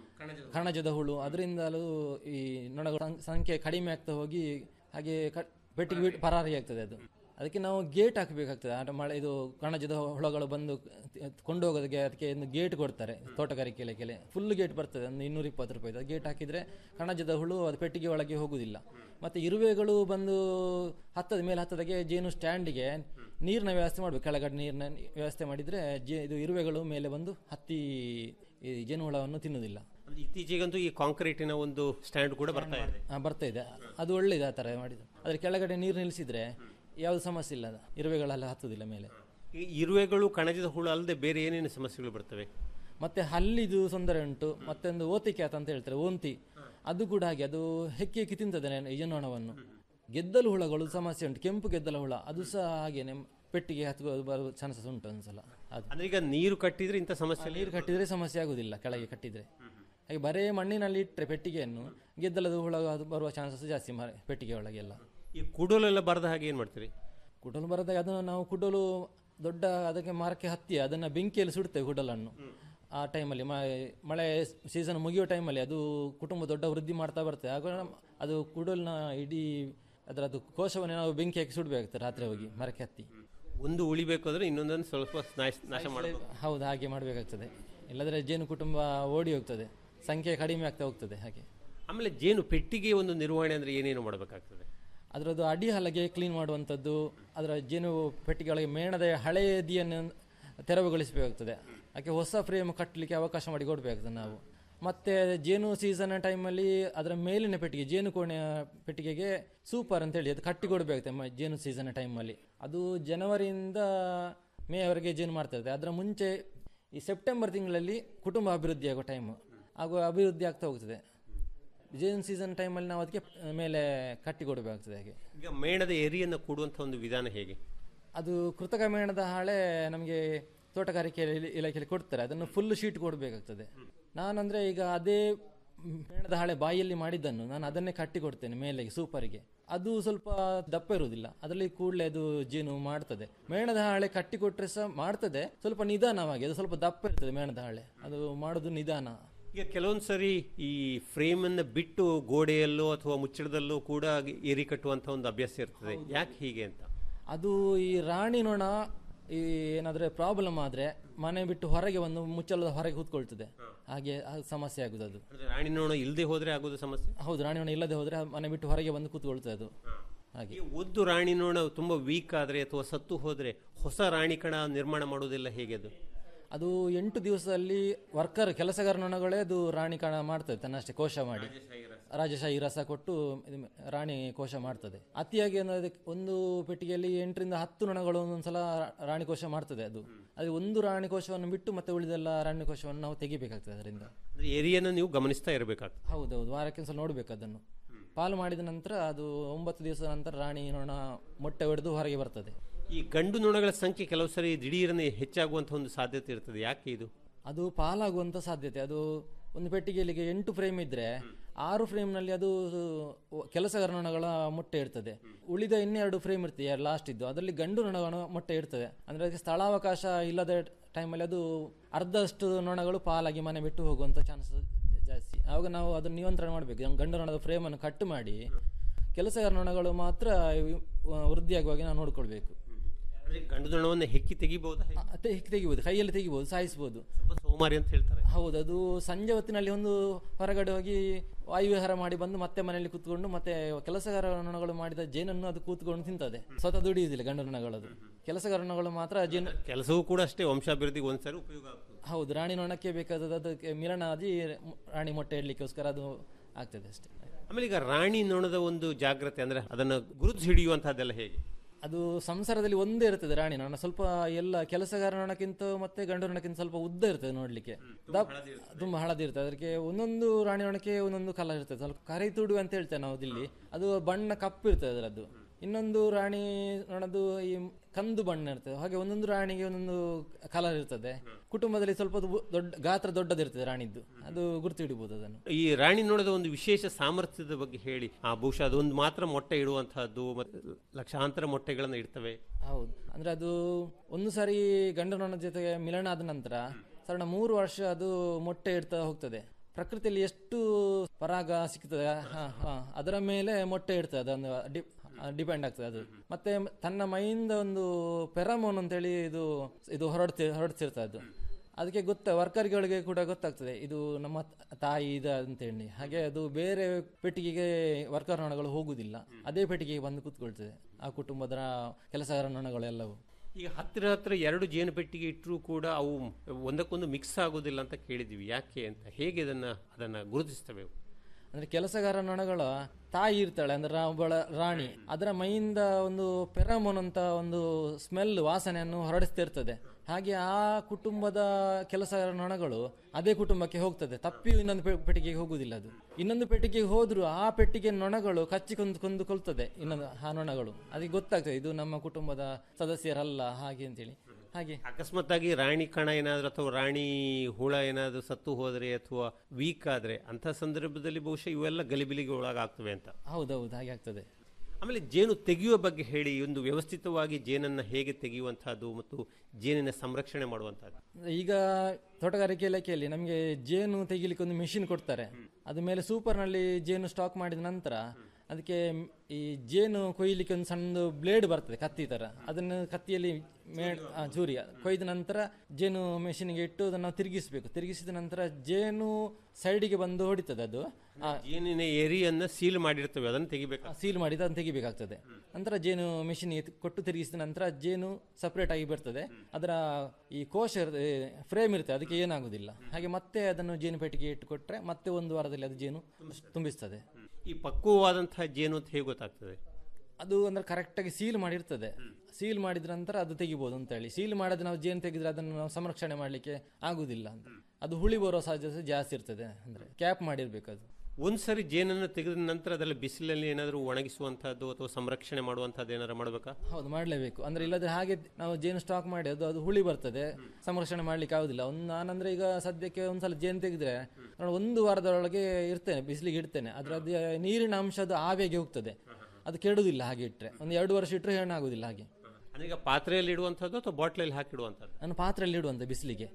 ಕಣಜದ ಹುಳು ಅದರಿಂದಲೂ ಈ ನೊಣಗಳ ಸಂ- ಸಂಖ್ಯೆ ಕಡಿಮೆ ಆಗ್ತಾ ಹೋಗಿ ಹಾಗೆ ಕ- ಪೆಟ್ಟಿಗೆ ಬಿಟ್ಟು ಪರಾರಿ ಆಗ್ತದೆ ಅದು ಅದಕ್ಕೆ ನಾವು ಗೇಟ್ ಹಾಕಬೇಕಾಗ್ತದೆ ಆ ಮಳೆ ಇದು ಕಣಜದ ಹುಳಗಳು ಬಂದು ಕೊಂಡೋಗೋದಕ್ಕೆ ಅದಕ್ಕೆ ಒಂದು ಗೇಟ್ ಕೊಡ್ತಾರೆ ತೋಟಗಾರಿಕೆ ಇಲಾಖೆಯಲ್ಲಿ ಫುಲ್ ಗೇಟ್ ಬರ್ತದೆ ಒಂದು ಇನ್ನೂರ ಇಪ್ಪತ್ತು ರೂಪಾಯಿ ಗೇಟ್ ಹಾಕಿದ್ರೆ ಕಣಜದ ಹುಳು ಅದು ಪೆಟ್ಟಿಗೆ ಒಳಗೆ ಹೋಗುದಿಲ್ಲ ಮತ್ತೆ ಇರುವೆಗಳು ಬಂದು ಹತ್ತದ ಮೇಲೆ ಹತ್ತದಾಗೆ ಜೇನು ಸ್ಟ್ಯಾಂಡಿಗೆ ನೀರಿನ ವ್ಯವಸ್ಥೆ ಮಾಡಬೇಕು ಕೆಳಗಡೆ ನೀರಿನ ವ್ಯವಸ್ಥೆ ಮಾಡಿದ್ರೆ ಜೇ ಇದು ಇರುವೆಗಳು ಮೇಲೆ ಬಂದು ಹತ್ತಿ ಈ ಜೇನುಹುಳವನ್ನು ತಿನ್ನುವುದಿಲ್ಲ ಅಂದ್ರೆ ಇತ್ತೀಚೆಗಂತೂ ಈ ಕಾಂಕ್ರೀಟಿನ ಒಂದು ಸ್ಟ್ಯಾಂಡ್ ಕೂಡ ಬರ್ತಾ ಇದೆ ಆ, ಬರ್ತಾ ಇದೆ ಅದು ಒಳ್ಳೇದು ಆ ಥರ ಮಾಡಿದ್ದು ಅದ್ರ ಕೆಳಗಡೆ ನೀರು ನಿಲ್ಲಿಸಿದ್ರೆ ಯಾವುದು ಸಮಸ್ಯೆ ಇಲ್ಲ ಅದು. ಇರುವೆಗಳೆಲ್ಲ ಹತ್ತುದಿಲ್ಲ ಮೇಲೆ ಈ ಇರುವೆಗಳು ಕಣಜದ ಹುಳು ಅಲ್ಲದೆ ಬೇರೆ ಏನೇನು ಸಮಸ್ಯೆಗಳು ಬರ್ತವೆ ಮತ್ತೆ ಹಲ್ಲಿದು ತೊಂದರೆ ಉಂಟು ಮತ್ತೆ ಒಂದು ಓತಿಕ್ಯಾತ ಅಂತ ಹೇಳ್ತಾರೆ ಓಂತಿ ಅದು ಕೂಡ ಹಾಗೆ ಅದು ಹೆಕ್ಕಿ ಹೆಕ್ಕಿ ತಿಂತದೆ ಈ ಜೇನುನೊಣವನ್ನು ಗೆದ್ದಲು ಹುಳಗಳು ಸಮಸ್ಯೆ ಉಂಟು ಕೆಂಪು ಗೆದ್ದಲ ಹುಳ ಅದು ಸಹ ಹಾಗೇನೆ ಪೆಟ್ಟಿಗೆ ಹತ್ತು ಬರುವ ಚಾನ್ಸಸ್ ಉಂಟು ಒಂದ್ಸಲ ಅದು ಅಂದ್ರೆ ಈಗ ನೀರು ಕಟ್ಟಿದ್ರೆ ಇಂಥ ಸಮಸ್ಯೆ ನೀರು ಕಟ್ಟಿದ್ರೆ ಸಮಸ್ಯೆ ಆಗುದಿಲ್ಲ ಕೆಳಗೆ ಕಟ್ಟಿದ್ರೆ ಹಾಗೆ ಬರೇ ಮಣ್ಣಿನಲ್ಲಿ ಇಟ್ಟರೆ ಪೆಟ್ಟಿಗೆಯನ್ನು ಗೆದ್ದಲದ ಹುಳ ಅದು ಬರುವ ಚಾನ್ಸಸ್ ಜಾಸ್ತಿ ಮರ ಪೆಟ್ಟಿಗೆ ಒಳಗೆಲ್ಲ ಈ ಕುಡೋಲೆಲ್ಲ ಬರದ ಹಾಗೆ ಏನ್ ಮಾಡ್ತೀರಿ ಕುಡಲು ಬರದಾಗ ಅದನ್ನು ನಾವು ಕುಡಲು ದೊಡ್ಡ ಅದಕ್ಕೆ ಮರಕ್ಕೆ ಹತ್ತಿ ಅದನ್ನು ಬೆಂಕಿಯಲ್ಲಿ ಸುಡ್ತೇವೆ ಕುಡಲನ್ನು ಆ ಟೈಮಲ್ಲಿ ಮಳೆ ಸೀಸನ್ ಮುಗಿಯೋ ಟೈಮಲ್ಲಿ ಅದು ಕುಟುಂಬ ದೊಡ್ಡ ವೃದ್ಧಿ ಮಾಡ್ತಾ ಬರ್ತದೆ ಆಗ ನಮ್- ಅದು ಕುಡಲ್ನ ಇಡೀ ಅದರದ್ದು ಕೋಶವನ್ನು ನಾವು ಬೆಂಕಿ ಹಾಕಿ ಸುಡಬೇಕಾಗ್ತದೆ ರಾತ್ರಿ ಹೋಗಿ ಮರಕ್ಕೆ ಹತ್ತಿ ಒಂದು ಉಳಿಬೇಕಾದ್ರೆ ಇನ್ನೊಂದನ್ನು ಸ್ವಲ್ಪ ನಾಶ ನಾಶ ಮಾಡಬೇಕು ಹೌದು ಹಾಗೆ ಮಾಡಬೇಕಾಗ್ತದೆ ಇಲ್ಲದ್ರೆ ಜೇನು ಕುಟುಂಬ ಓಡಿ ಹೋಗ್ತದೆ ಸಂಖ್ಯೆ ಕಡಿಮೆ ಆಗ್ತಾ ಹೋಗ್ತದೆ ಹಾಗೆ ಆಮೇಲೆ ಜೇನು ಪೆಟ್ಟಿಗೆ ಒಂದು ನಿರ್ವಹಣೆ ಅಂದ್ರೆ ಏನೇನು ಮಾಡಬೇಕಾಗ್ತದೆ ಅದರದ್ದು ಅಡಿ ಹಲಗೆ ಕ್ಲೀನ್ ಮಾಡುವಂಥದ್ದು ಅದರ ಜೇನು ಪೆಟ್ಟಿಗೆಗಳಿಗೆ ಮೇಣದ ಹಳೆಯದಿಯನ್ನು ತೆರವುಗೊಳಿಸಬೇಕಾಗ್ತದೆ ಅದಕ್ಕೆ ಹೊಸ ಫ್ರೇಮ್ ಕಟ್ಟಲಿಕ್ಕೆ ಅವಕಾಶ ಮಾಡಿ ಕೊಡಬೇಕಾಗ್ತದೆ ನಾವು ಮತ್ತೆ ಜೇನು ಸೀಸನ್ ಟೈಮಲ್ಲಿ ಅದರ ಮೇಲಿನ ಪೆಟ್ಟಿಗೆ ಜೇನು ಕೋಣೆಯ ಪೆಟ್ಟಿಗೆಗೆ ಸೂಪರ್ ಅಂತೇಳಿ ಅದು ಕಟ್ಟಿ ಕೊಡಬೇಕಾಗುತ್ತೆ ಮ- ಜೇನು ಸೀಸನ್ ಟೈಮಲ್ಲಿ ಅದು ಜನವರಿಯಿಂದ ಮೇವರೆಗೆ ಜೇನು ಮಾಡ್ತಾ ಇರುತ್ತೆ ಅದರ ಮುಂಚೆ ಈ ಸೆಪ್ಟೆಂಬರ್ ತಿಂಗಳಲ್ಲಿ ಕುಟುಂಬ ಅಭಿವೃದ್ಧಿ ಆಗೋ ಟೈಮು ಹಾಗೂ ಅಭಿವೃದ್ಧಿ ಆಗ್ತಾ ಹೋಗ್ತದೆ ಜೇನು ಸೀಸನ್ ಟೈಮಲ್ಲಿ ನಾವು ಅದಕ್ಕೆ ಮೇಲೆ ಕಟ್ಟಿ ಕೊಡಬೇಕಾಗ್ತದೆ ಹಾಗೆ ಈಗ ಮೇಣದ ಎರಿಯನ್ನು ಕೊಡುವಂಥ ಒಂದು ವಿಧಾನ ಹೇಗೆ ಅದು ಕೃತಕ ಮೇಣದ ಹಾಳೆ ನಮಗೆ ತೋಟಗಾರಿಕೆ ಇಲ- ಇಲಾಖೆಯಲ್ಲಿ ಕೊಡ್ತಾರೆ ಅದನ್ನು ಫುಲ್ ಶೀಟ್ ಕೊಡಬೇಕಾಗ್ತದೆ ನಾನಂದ್ರೆ ಈಗ ಅದೇ ಮೇಣದ ಹಾಳೆ ಬಾಯಿಯಲ್ಲಿ ಮಾಡಿದ್ದನ್ನು ನಾನು ಅದನ್ನೇ ಕಟ್ಟಿ ಕೊಡ್ತೇನೆ ಮೇಲೆ ಸೂಪರಿಗೆ ಅದು ಸ್ವಲ್ಪ ದಪ್ಪ ಇರುವುದಿಲ್ಲ ಅದರಲ್ಲಿ ಕೂಡಲೇ ಅದು ಜೇನು ಮಾಡ್ತದೆ ಮೇಣದ ಹಾಳೆ ಕಟ್ಟಿ ಕೊಟ್ಟರೆ ಸಹ ಮಾಡ್ತದೆ ಸ್ವಲ್ಪ ನಿಧಾನವಾಗಿ ಅದು ಸ್ವಲ್ಪ ದಪ್ಪ ಇರ್ತದೆ ಮೇಣದ ಹಾಳೆ ಅದು ಮಾಡೋದು ನಿಧಾನ ಈಗ ಕೆಲವೊಂದು ಸರಿ ಈ ಫ್ರೇಮನ್ನು ಬಿಟ್ಟು ಗೋಡೆಯಲ್ಲೋ ಅಥವಾ ಮುಚ್ಚಳದಲ್ಲೋ ಕೂಡ ಏರಿ ಕಟ್ಟುವಂಥ ಒಂದು ಅಭ್ಯಾಸ ಇರ್ತದೆ ಯಾಕೆ ಹೀಗೆ ಅಂತ ಅದು ಈ ರಾಣಿ ನೊಣ ಈ ಏನಾದ್ರೆ ಪ್ರಾಬ್ಲಮ್ ಆದ್ರೆ ಮನೆ ಬಿಟ್ಟು ಹೊರಗೆ ಒಂದು ಮುಚ್ಚಳದ ಹೊರಗೆ ಕೂತ್ಕೊಳ್ತದೆ ಹಾಗೆ ಆ ಸಮಸ್ಯೆ ಆಗುದು ಅದು ಅಂದ್ರೆ ರಾಣಿ ನೋಣ ಇಲ್ಲದೆ ಹೋದ್ರೆ ಆಗೋದು ಸಮಸ್ಯೆ ಹೌದು ರಾಣಿ ನೊಣ ಇಲ್ಲದೆ ಹೋದ್ರೆ ಆ ಮನೆ ಬಿಟ್ಟು ಹೊರಗೆ ಬಂದು ಕೂತ್ಕೊಳ್ತದೆ ಅದು ಹಾಗೆ ಈ ಒಂದು ರಾಣಿ ನೋಣ ತುಂಬಾ ವೀಕ್ ಆದ್ರೆ ಅಥವಾ ಸತ್ತು ಹೋದ್ರೆ ಹೊಸ ರಾಣಿ ಕಣ ನಿರ್ಮಾಣ ಮಾಡೋದೆಲ್ಲ ಹೇಗೆ ಅದು ಅದು ಎಂಟು ದಿವಸದಲ್ಲಿ ವರ್ಕರ್ ಕೆಲಸಗಾರ ನೊಣಗಳೇ ಅದು ರಾಣಿ ಕಣ ಮಾಡ್ತದೆ ತನ್ನಷ್ಟೇ ಕೋಶ ಮಾಡಿ ರಾಜಶಾಹಿ ರಸ ಕೊಟ್ಟು ಇದು ರಾಣಿ ಕೋಶ ಮಾಡ್ತದೆ ಅತಿಯಾಗಿ ಅಂದ್ರೆ ಅದಕ್ಕೆ ಒಂದು ಪೆಟ್ಟಿಗೆಯಲ್ಲಿ ಎಂಟರಿಂದ ಹತ್ತು ನೊಣಗಳು ಒಂದೊಂದ್ಸಲ ರಾಣಿ ಕೋಶ ಮಾಡ್ತದೆ ಅದು ಅದು ಒಂದು ರಾಣಿ ಕೋಶವನ್ನು ಬಿಟ್ಟು ಮತ್ತೆ ಉಳಿದೆಲ್ಲ ರಾಣಿ ಕೋಶವನ್ನು ನಾವು ತೆಗಿಬೇಕಾಗ್ತದೆ ಅದರಿಂದ ಅಂದ್ರೆ ಏರಿಯನ್ನು ನೀವು ಗಮನಿಸ್ತಾ ಇರಬೇಕಾಗ್ತದೆ ಹೌದೌದು ವಾರಕ್ಕೆ ಒಂದ್ಸಲ ನೋಡ್ಬೇಕು ಅದನ್ನು ಪಾಲು ಮಾಡಿದ ನಂತರ ಅದು ಒಂಬತ್ತು ದಿವಸದ ನಂತರ ರಾಣಿ ನೊಣ ಮೊಟ್ಟೆ ಹೊಡೆದು ಹೊರಗೆ ಬರ್ತದೆ ಈ ಗಂಡು ನೊಣಗಳ ಸಂಖ್ಯೆ ಕೆಲವು ಸರಿ ದಿಢೀರನೆ ಹೆಚ್ಚಾಗುವಂಥ ಒಂದು ಸಾಧ್ಯತೆ ಇರ್ತದೆ ಯಾಕೆ ಇದು ಅದು ಪಾಲಾಗುವಂತ ಸಾಧ್ಯತೆ ಅದು ಒಂದು ಪೆಟ್ಟಿಗೆಯಲ್ಲಿಗೆ ಎಂಟು ಫ್ರೇಮ್ ಇದ್ರೆ ಆರು ಫ್ರೇಮ್ನಲ್ಲಿ ಅದು ಕೆಲಸಗಾರ ನೊಣಗಳ ಮೊಟ್ಟೆ ಇರ್ತದೆ ಉಳಿದ ಇನ್ನೆರಡು ಫ್ರೇಮ್ ಇರ್ತದೆ ಲಾಸ್ಟ್ ಇದ್ದು ಅದರಲ್ಲಿ ಗಂಡು ನೊಣಗಳ ಮೊಟ್ಟೆ ಇರ್ತದೆ ಅಂದ್ರೆ ಅದಕ್ಕೆ ಸ್ಥಳಾವಕಾಶ ಇಲ್ಲದ ಟೈಮಲ್ಲಿ ಅದು ಅರ್ಧಷ್ಟು ನೊಣಗಳು ಪಾಲಾಗಿ ಮನೆ ಬಿಟ್ಟು ಹೋಗುವಂತ ಚಾನ್ಸ್ ಜಾಸ್ತಿ ಆವಾಗ ನಾವು ಅದನ್ನು ನಿಯಂತ್ರಣ ಮಾಡಬೇಕು ಗಂಡು ನೊಣದ ಫ್ರೇಮನ್ನು ಕಟ್ ಮಾಡಿ ಕೆಲಸಗಾರ ನೊಣಗಳು ಮಾತ್ರ ವೃದ್ಧಿಯಾಗುವಾಗ ನಾವು ನೋಡ್ಕೊಳ್ಬೇಕು ಅಂದ್ರೆ ಗಂಡು ನೊಣವನ್ನು ಹೆಕ್ಕಿ ತೆಗಿಬಹುದಾ ಹೇಗೆ? ಅತ್ತೆ ಹಿಕ್ಕಿ ತೆಗಿಬೋದು ಕೈಯಲ್ಲಿ ತೆಗಿಬೋದು ಸಾಯಿಸ್ಬೋದು ಸ್ವಲ್ಪ ಸೋಮಾರಿ ಅಂತ ಹೇಳ್ತಾರೆ ಹೌದು ಅದು ಸಂಜೆ ಹೊತ್ತಿನಲ್ಲಿ ಒಂದು ಹೊರಗಡೆ ಹೋಗಿ ವಾಯುವಿಹಾರ ಮಾಡಿ ಬಂದು ಮತ್ತೆ ಮನೆಯಲ್ಲಿ ಕೂತ್ಕೊಂಡು ಮತ್ತೆ ಕೆಲಸಗಾರ ನೊಣಗಳು ಮಾಡಿದ ಜೇನನ್ನು ಅದು ಕೂತ್ಕೊಂಡು ತಿಂತದೆ ಸ್ವತಃ ದುಡಿಯುವುದಿಲ್ಲ ಗಂಡು ನೊಣಗಳದು ಕೆಲಸಗಾರ ನೊಣಗಳು ಮಾತ್ರ ಜೇನು ಕೆಲಸವೂ ಕೂಡ ಅಷ್ಟೇ ವಂಶಾಭಿವೃದ್ಧಿಗೆ ಒಂದ್ಸರಿ ಉಪಯೋಗ ಆಗ್ತದೆ ಹೌದು ರಾಣಿ ನೊಣಕ್ಕೆ ಬೇಕಾದದ್ದು ಅದಕ್ಕೆ ಮಿಲನ ಆದಿ ರಾಣಿ ಮೊಟ್ಟೆ ಇಡ್ಲಿಕ್ಕೋಸ್ಕರ ಅದು ಆಗ್ತದೆ ಅಷ್ಟೇ ಆಮೇಲೆ ಈಗ ರಾಣಿ ನೊಣದ ಒಂದು ಜಾಗ್ರತೆ ಅಂದ್ರೆ ಅದನ್ನು ಗುರುತು ಹಿಡಿಯುವಂತಹದ್ದೆಲ್ಲ ಹೇಗೆ ಅದು ಸಂಸಾರದಲ್ಲಿ ಒಂದೇ ಇರ್ತದೆ ರಾಣಿ ನೊಣ ಸ್ವಲ್ಪ ಎಲ್ಲ ಕೆಲಸಗಾರ ನೊಣಕ್ಕಿಂತ ಮತ್ತೆ ಗಂಡು ನೊಣಕ್ಕಿಂತ ಸ್ವಲ್ಪ ಉದ್ದ ಇರ್ತದೆ ನೋಡ್ಲಿಕ್ಕೆ ದಪ್- ತುಂಬಾ ಹಳದಿ ಇರ್ತದೆ ಅದಕ್ಕೆ ಒಂದೊಂದು ರಾಣಿ ನೊಣಕ್ಕೆ ಒಂದೊಂದು ಕಲರ್ ಇರ್ತದೆ ಸ್ವಲ್ಪ ಕರಿ ತುಡು ಅಂತ ಹೇಳ್ತೇವೆ ನಾವು ಇಲ್ಲಿ ಅದು ಬಣ್ಣ ಕಪ್ಪು ಇರ್ತದೆ ಅದರದ್ದು ಇನ್ನೊಂದು ರಾಣಿ ನೊಣದು ಈ ಕಂದು ಬಣ್ಣ ಇರ್ತದೆ ಹಾಗೆ ಒಂದೊಂದು ರಾಣಿಗೆ ಒಂದೊಂದು ಕಲರ್ ಇರ್ತದೆ ಕುಟುಂಬದಲ್ಲಿ ಸ್ವಲ್ಪ ಅದು ದೊಡ್ಡ ಗಾತ್ರ ದೊಡ್ಡದಿರ್ತದೆ ರಾಣಿದ್ದು ಅದು ಗುರುತು ಹಿಡಿಬಹುದು ಅದನ್ನು ಈ ರಾಣಿ ನೊಣದ ಒಂದು ವಿಶೇಷ ಸಾಮರ್ಥ್ಯದ ಬಗ್ಗೆ ಹೇಳಿ ಆ ಬಹುಶಃ ಅದೊಂದು ಮಾತ್ರ ಮೊಟ್ಟೆ ಇಡುವಂತಹದ್ದು ಮತ್ತೆ ಲಕ್ಷಾಂತರ ಮೊಟ್ಟೆಗಳನ್ನು ಇಡ್ತವೆ ಹೌದು ಅಂದ್ರೆ ಅದು ಒಂದು ಸಾರಿ ಗಂಡು ನೊಣದ ಜೊತೆಗೆ ಮಿಲನ ಆದ ನಂತರ ಸಾಧಾರಣ ಮೂರು ವರ್ಷ ಅದು ಮೊಟ್ಟೆ ಇಡ್ತಾ ಹೋಗ್ತದೆ ಪ್ರಕೃತಿಯಲ್ಲಿ ಎಷ್ಟು ಪರಾಗ ಸಿಗ್ತದೆ ಹ, ಹ, ಅದರ ಮೇಲೆ ಮೊಟ್ಟೆ ಇಡ್ತದೆ ಅದೊಂದು ಡಿಪೆಂಡ್ ಆಗ್ತದೆ ಅದು ಮತ್ತೆ ತನ್ನ ಮೈಯಿಂದ ಒಂದು ಪೆರಮೋನ್ ಅಂತೇಳಿ ಇದು ಇದು ಹೊರಡ್ತಿ ಹೊರಡ್ತಿರ್ತದೆ ಅದು ಅದಕ್ಕೆ ಗೊತ್ತ ವರ್ಕರ್ಗಳಿಗೆ ಕೂಡ ಗೊತ್ತಾಗ್ತದೆ ಇದು ನಮ್ಮ ತಾಯಿ ಇದ ಅಂತೇಳಿ ಹಾಗೆ ಅದು ಬೇರೆ ಪೆಟ್ಟಿಗೆಗೆ ವರ್ಕರ್ ನೊಣಗಳು ಹೋಗುದಿಲ್ಲ ಅದೇ ಪೆಟ್ಟಿಗೆಗೆ ಬಂದು ಕೂತ್ಕೊಳ್ತದೆ ಆ ಕುಟುಂಬದ ಕೆಲಸಗಾರ ನೊಣಗಳೆಲ್ಲವೂ ಈಗ ಹತ್ತಿರ ಹತ್ತಿರ ಎರಡು ಜೇನು ಪೆಟ್ಟಿಗೆ ಇಟ್ಟರೂ ಕೂಡ ಅವು ಒಂದಕ್ಕೊಂದು ಮಿಕ್ಸ್ ಆಗೋದಿಲ್ಲ ಅಂತ ಕೇಳಿದ್ವಿ ಯಾಕೆ ಅಂತ ಹೇಗೆ ಅದನ್ನ ಅದನ್ನ ಗುರುತಿಸ್ತವೆ ಅವು? ಅಂದ್ರೆ ಕೆಲಸಗಾರ ನೊಣಗಳ ತಾಯಿ ಇರ್ತಾಳೆ ಅಂದ್ರೆ ರಾ- ಒಬ್ಬಳ ರಾಣಿ ಅದರ ಮೈಯಿಂದ ಒಂದು ಪೆರಮೋನ್ ಅಂತ ಒಂದು ಸ್ಮೆಲ್ ವಾಸನೆಯನ್ನು ಹೊರಡಿಸ್ತಿರ್ತದೆ ಹಾಗೆ ಆ ಕುಟುಂಬದ ಕೆಲಸಗಾರ ನೊಣಗಳು ಅದೇ ಕುಟುಂಬಕ್ಕೆ ಹೋಗ್ತದೆ ತಪ್ಪಿಯೂ ಇನ್ನೊಂದು ಪೆ- ಪೆಟ್ಟಿಗೆಗೆ ಹೋಗುದಿಲ್ಲ ಅದು ಇನ್ನೊಂದು ಪೆಟ್ಟಿಗೆಗೆ ಹೋದ್ರು ಆ ಪೆಟ್ಟಿಗೆ ನೊಣಗಳು ಕಚ್ಚಿಕೊಂಡು ಕೊಂದು ಕೊಲ್ತದೆ ಇನ್ನೊಂದು ಆ ನೊಣಗಳು ಅದಕ್ಕೆ ಗೊತ್ತಾಗ್ತದೆ ಇದು ನಮ್ಮ ಕುಟುಂಬದ ಸದಸ್ಯರಲ್ಲ ಹಾಗೆ ಅಂತೇಳಿ ಹಾಗೆ ಅಕಸ್ಮಾತ್ ಆಗಿ ರಾಣಿ ಕಣ ಏನಾದ್ರೂ ಅಥವಾ ರಾಣಿ ಹುಳ ಏನಾದ್ರೂ ಸತ್ತು ಹೋದ್ರೆ ಅಥವಾ ವೀಕ್ ಆದ್ರೆ ಅಂತ ಸಂದರ್ಭದಲ್ಲಿ ಬಹುಶಃ ಇವೆಲ್ಲ ಗಲಿಬಿಲಿಗೆ ಒಳಗಾಗ್ತವೆ ಅಂತ ಹೌದೌದು ಹಾಗೆ ಆಗ್ತದೆ ಆಮೇಲೆ ಜೇನು ತೆಗೆಯುವ ಬಗ್ಗೆ ಹೇಳಿ ಒಂದು ವ್ಯವಸ್ಥಿತವಾಗಿ ಜೇನನ್ನ ಹೇಗೆ ತೆಗೆಯುವಂತಹದ್ದು ಮತ್ತು ಜೇನಿನ ಸಂರಕ್ಷಣೆ ಮಾಡುವಂತಹದ್ದು ಈಗ ತೋಟಗಾರಿಕೆ ಇಲಾಖೆಯಲ್ಲಿ ನಮಗೆ ಜೇನು ತೆಗಿಲಿಕ್ಕೆ ಒಂದು ಮೆಷಿನ್ ಕೊಡ್ತಾರೆ ಅದು ಮೇಲೆ ಸೂಪರ್ನಲ್ಲಿ ಜೇನು ಸ್ಟಾಕ್ ಮಾಡಿದ ನಂತರ ಅದಕ್ಕೆ ಈ ಜೇನು ಕೊಯ್ಲಿಕ್ಕೆ ಒಂದು ಸಣ್ಣದು ಬ್ಲೇಡ್ ಬರ್ತದೆ ಕತ್ತಿ ತರ ಅದನ್ನು ಕತ್ತಿಯಲ್ಲಿ ಮೇ ಆ, ಚೂರಿ ಕೊಯ್ದ ನಂತರ ಜೇನು ಮೆಷಿನ್ಗೆ ಇಟ್ಟು ಅದನ್ನು ನಾವು ತಿರುಗಿಸಬೇಕು ತಿರುಗಿಸಿದ ನಂತರ ಜೇನು ಸೈಡಿಗೆ ಬಂದು ಹೊಡಿತದೆ ಅದು ಆ, ಜೇನಿನ ಏರಿಯನ್ನ ಸೀಲ್ ಮಾಡಿರ್ತೇವೆ ಅದನ್ನು ತೆಗಿಬೇಕು ಸೀಲ್ ಮಾಡಿ ಅದನ್ನು ತೆಗಿಬೇಕಾಗ್ತದೆ ನಂತರ ಜೇನು ಮೆಷಿನ್ ಕೊಟ್ಟು ತಿರುಗಿಸಿದ ನಂತರ ಜೇನು ಸಪರೇಟ್ ಆಗಿ ಬರ್ತದೆ ಅದರ ಈ ಕೋಶ ಫ್ರೇಮ್ ಇರುತ್ತೆ ಅದಕ್ಕೆ ಏನಾಗುದಿಲ್ಲ ಹಾಗೆ ಮತ್ತೆ ಅದನ್ನು ಜೇನು ಪೆಟ್ಟಿಗೆ ಇಟ್ಟು ಕೊಟ್ರೆ ಮತ್ತೆ ಒಂದು ವಾರದಲ್ಲಿ ಅದು ಜೇನು ತುಂಬಿಸ್ತದೆ ಈ ಪಕ್ವವಾದಂತಹ ಜೇನು ಅಂತ ಹೇಗೆ ಗೊತ್ತಾಗ್ತದೆ ಅದು ಅಂದ್ರೆ ಕರೆಕ್ಟಾಗಿ ಸೀಲ್ ಮಾಡಿರ್ತದೆ ಸೀಲ್ ಮಾಡಿದ ನಂತರ ಅದು ತೆಗಿಬೋದು ಅಂತ ಹೇಳಿ ಸೀಲ್ ಮಾಡದೆ ನಾವು ಜೇನು ತೆಗೆದ್ರೆ ಅದನ್ನು ನಾವು ಸಂರಕ್ಷಣೆ ಮಾಡಲಿಕ್ಕೆ ಆಗುದಿಲ್ಲ ಅಂತ ಅದು ಹುಳಿ ಬರೋ ಸಾಧ್ಯತೆ ಜಾಸ್ತಿ ಇರ್ತದೆ ಅಂದ್ರೆ ಕ್ಯಾಪ್ ಮಾಡಿರ್ಬೇಕು ಅದು ಒಂದ್ಸರಿ ಜೇನನ್ನು ತೆಗೆದ ನಂತರ ಅದರಲ್ಲಿ ಬಿಸಿಲಲ್ಲಿ ಏನಾದರೂ ಒಣಗಿಸುವಂತಹದ್ದು ಅಥವಾ ಸಂರಕ್ಷಣೆ ಮಾಡುವಂತಹದ್ದು ಏನಾದ್ರು ಮಾಡಬೇಕಾ ಹೌದು ಮಾಡಲೇಬೇಕು ಅಂದ್ರೆ ಇಲ್ಲದ್ರೆ ಹಾಗೆ ನಾವು ಜೇನು ಸ್ಟಾಕ್ ಮಾಡಿ ಅದು ಅದು ಹುಳಿ ಬರ್ತದೆ ಸಂರಕ್ಷಣೆ ಮಾಡ್ಲಿಕ್ಕೆ ಆಗುದಿಲ್ಲ ಒಂದು ನಾನಂದ್ರೆ ಈಗ ಸದ್ಯಕ್ಕೆ ಒಂದ್ಸಲ ಜೇನು ತೆಗೆದ್ರೆ ನಾನು ಒಂದು ವಾರದೊಳಗೆ ಇರ್ತೇನೆ ಬಿಸಿಲಿಗೆ ಇಡ್ತೇನೆ ಅದ್ರ ಅದು ನೀರಿನ ಅಂಶ ಅದು ಆವಿಯಾಗಿ ಹೋಗ್ತದೆ ಅದು ಕೆಡುದಿಲ್ಲ ಹಾಗೆ ಇಟ್ರೆ ಒಂದು ಎರಡು ವರ್ಷ ಇಟ್ಟರೆ ಏನಾಗುದಿಲ್ಲ ಹಾಗೆ ಅಂದ್ರೆ ಈಗ ಪಾತ್ರೆಯಲ್ಲಿ ಇಡುವಂಥದ್ದು ಅಥವಾ ಬಾಟ್ಲಲ್ಲಿ ಹಾಕಿಡುವಂಥದ್ದು ನಾನು ಪಾತ್ರೆಯಲ್ಲಿ ಇಡುವಂತ ಬಿಸಿಲಿಗೆ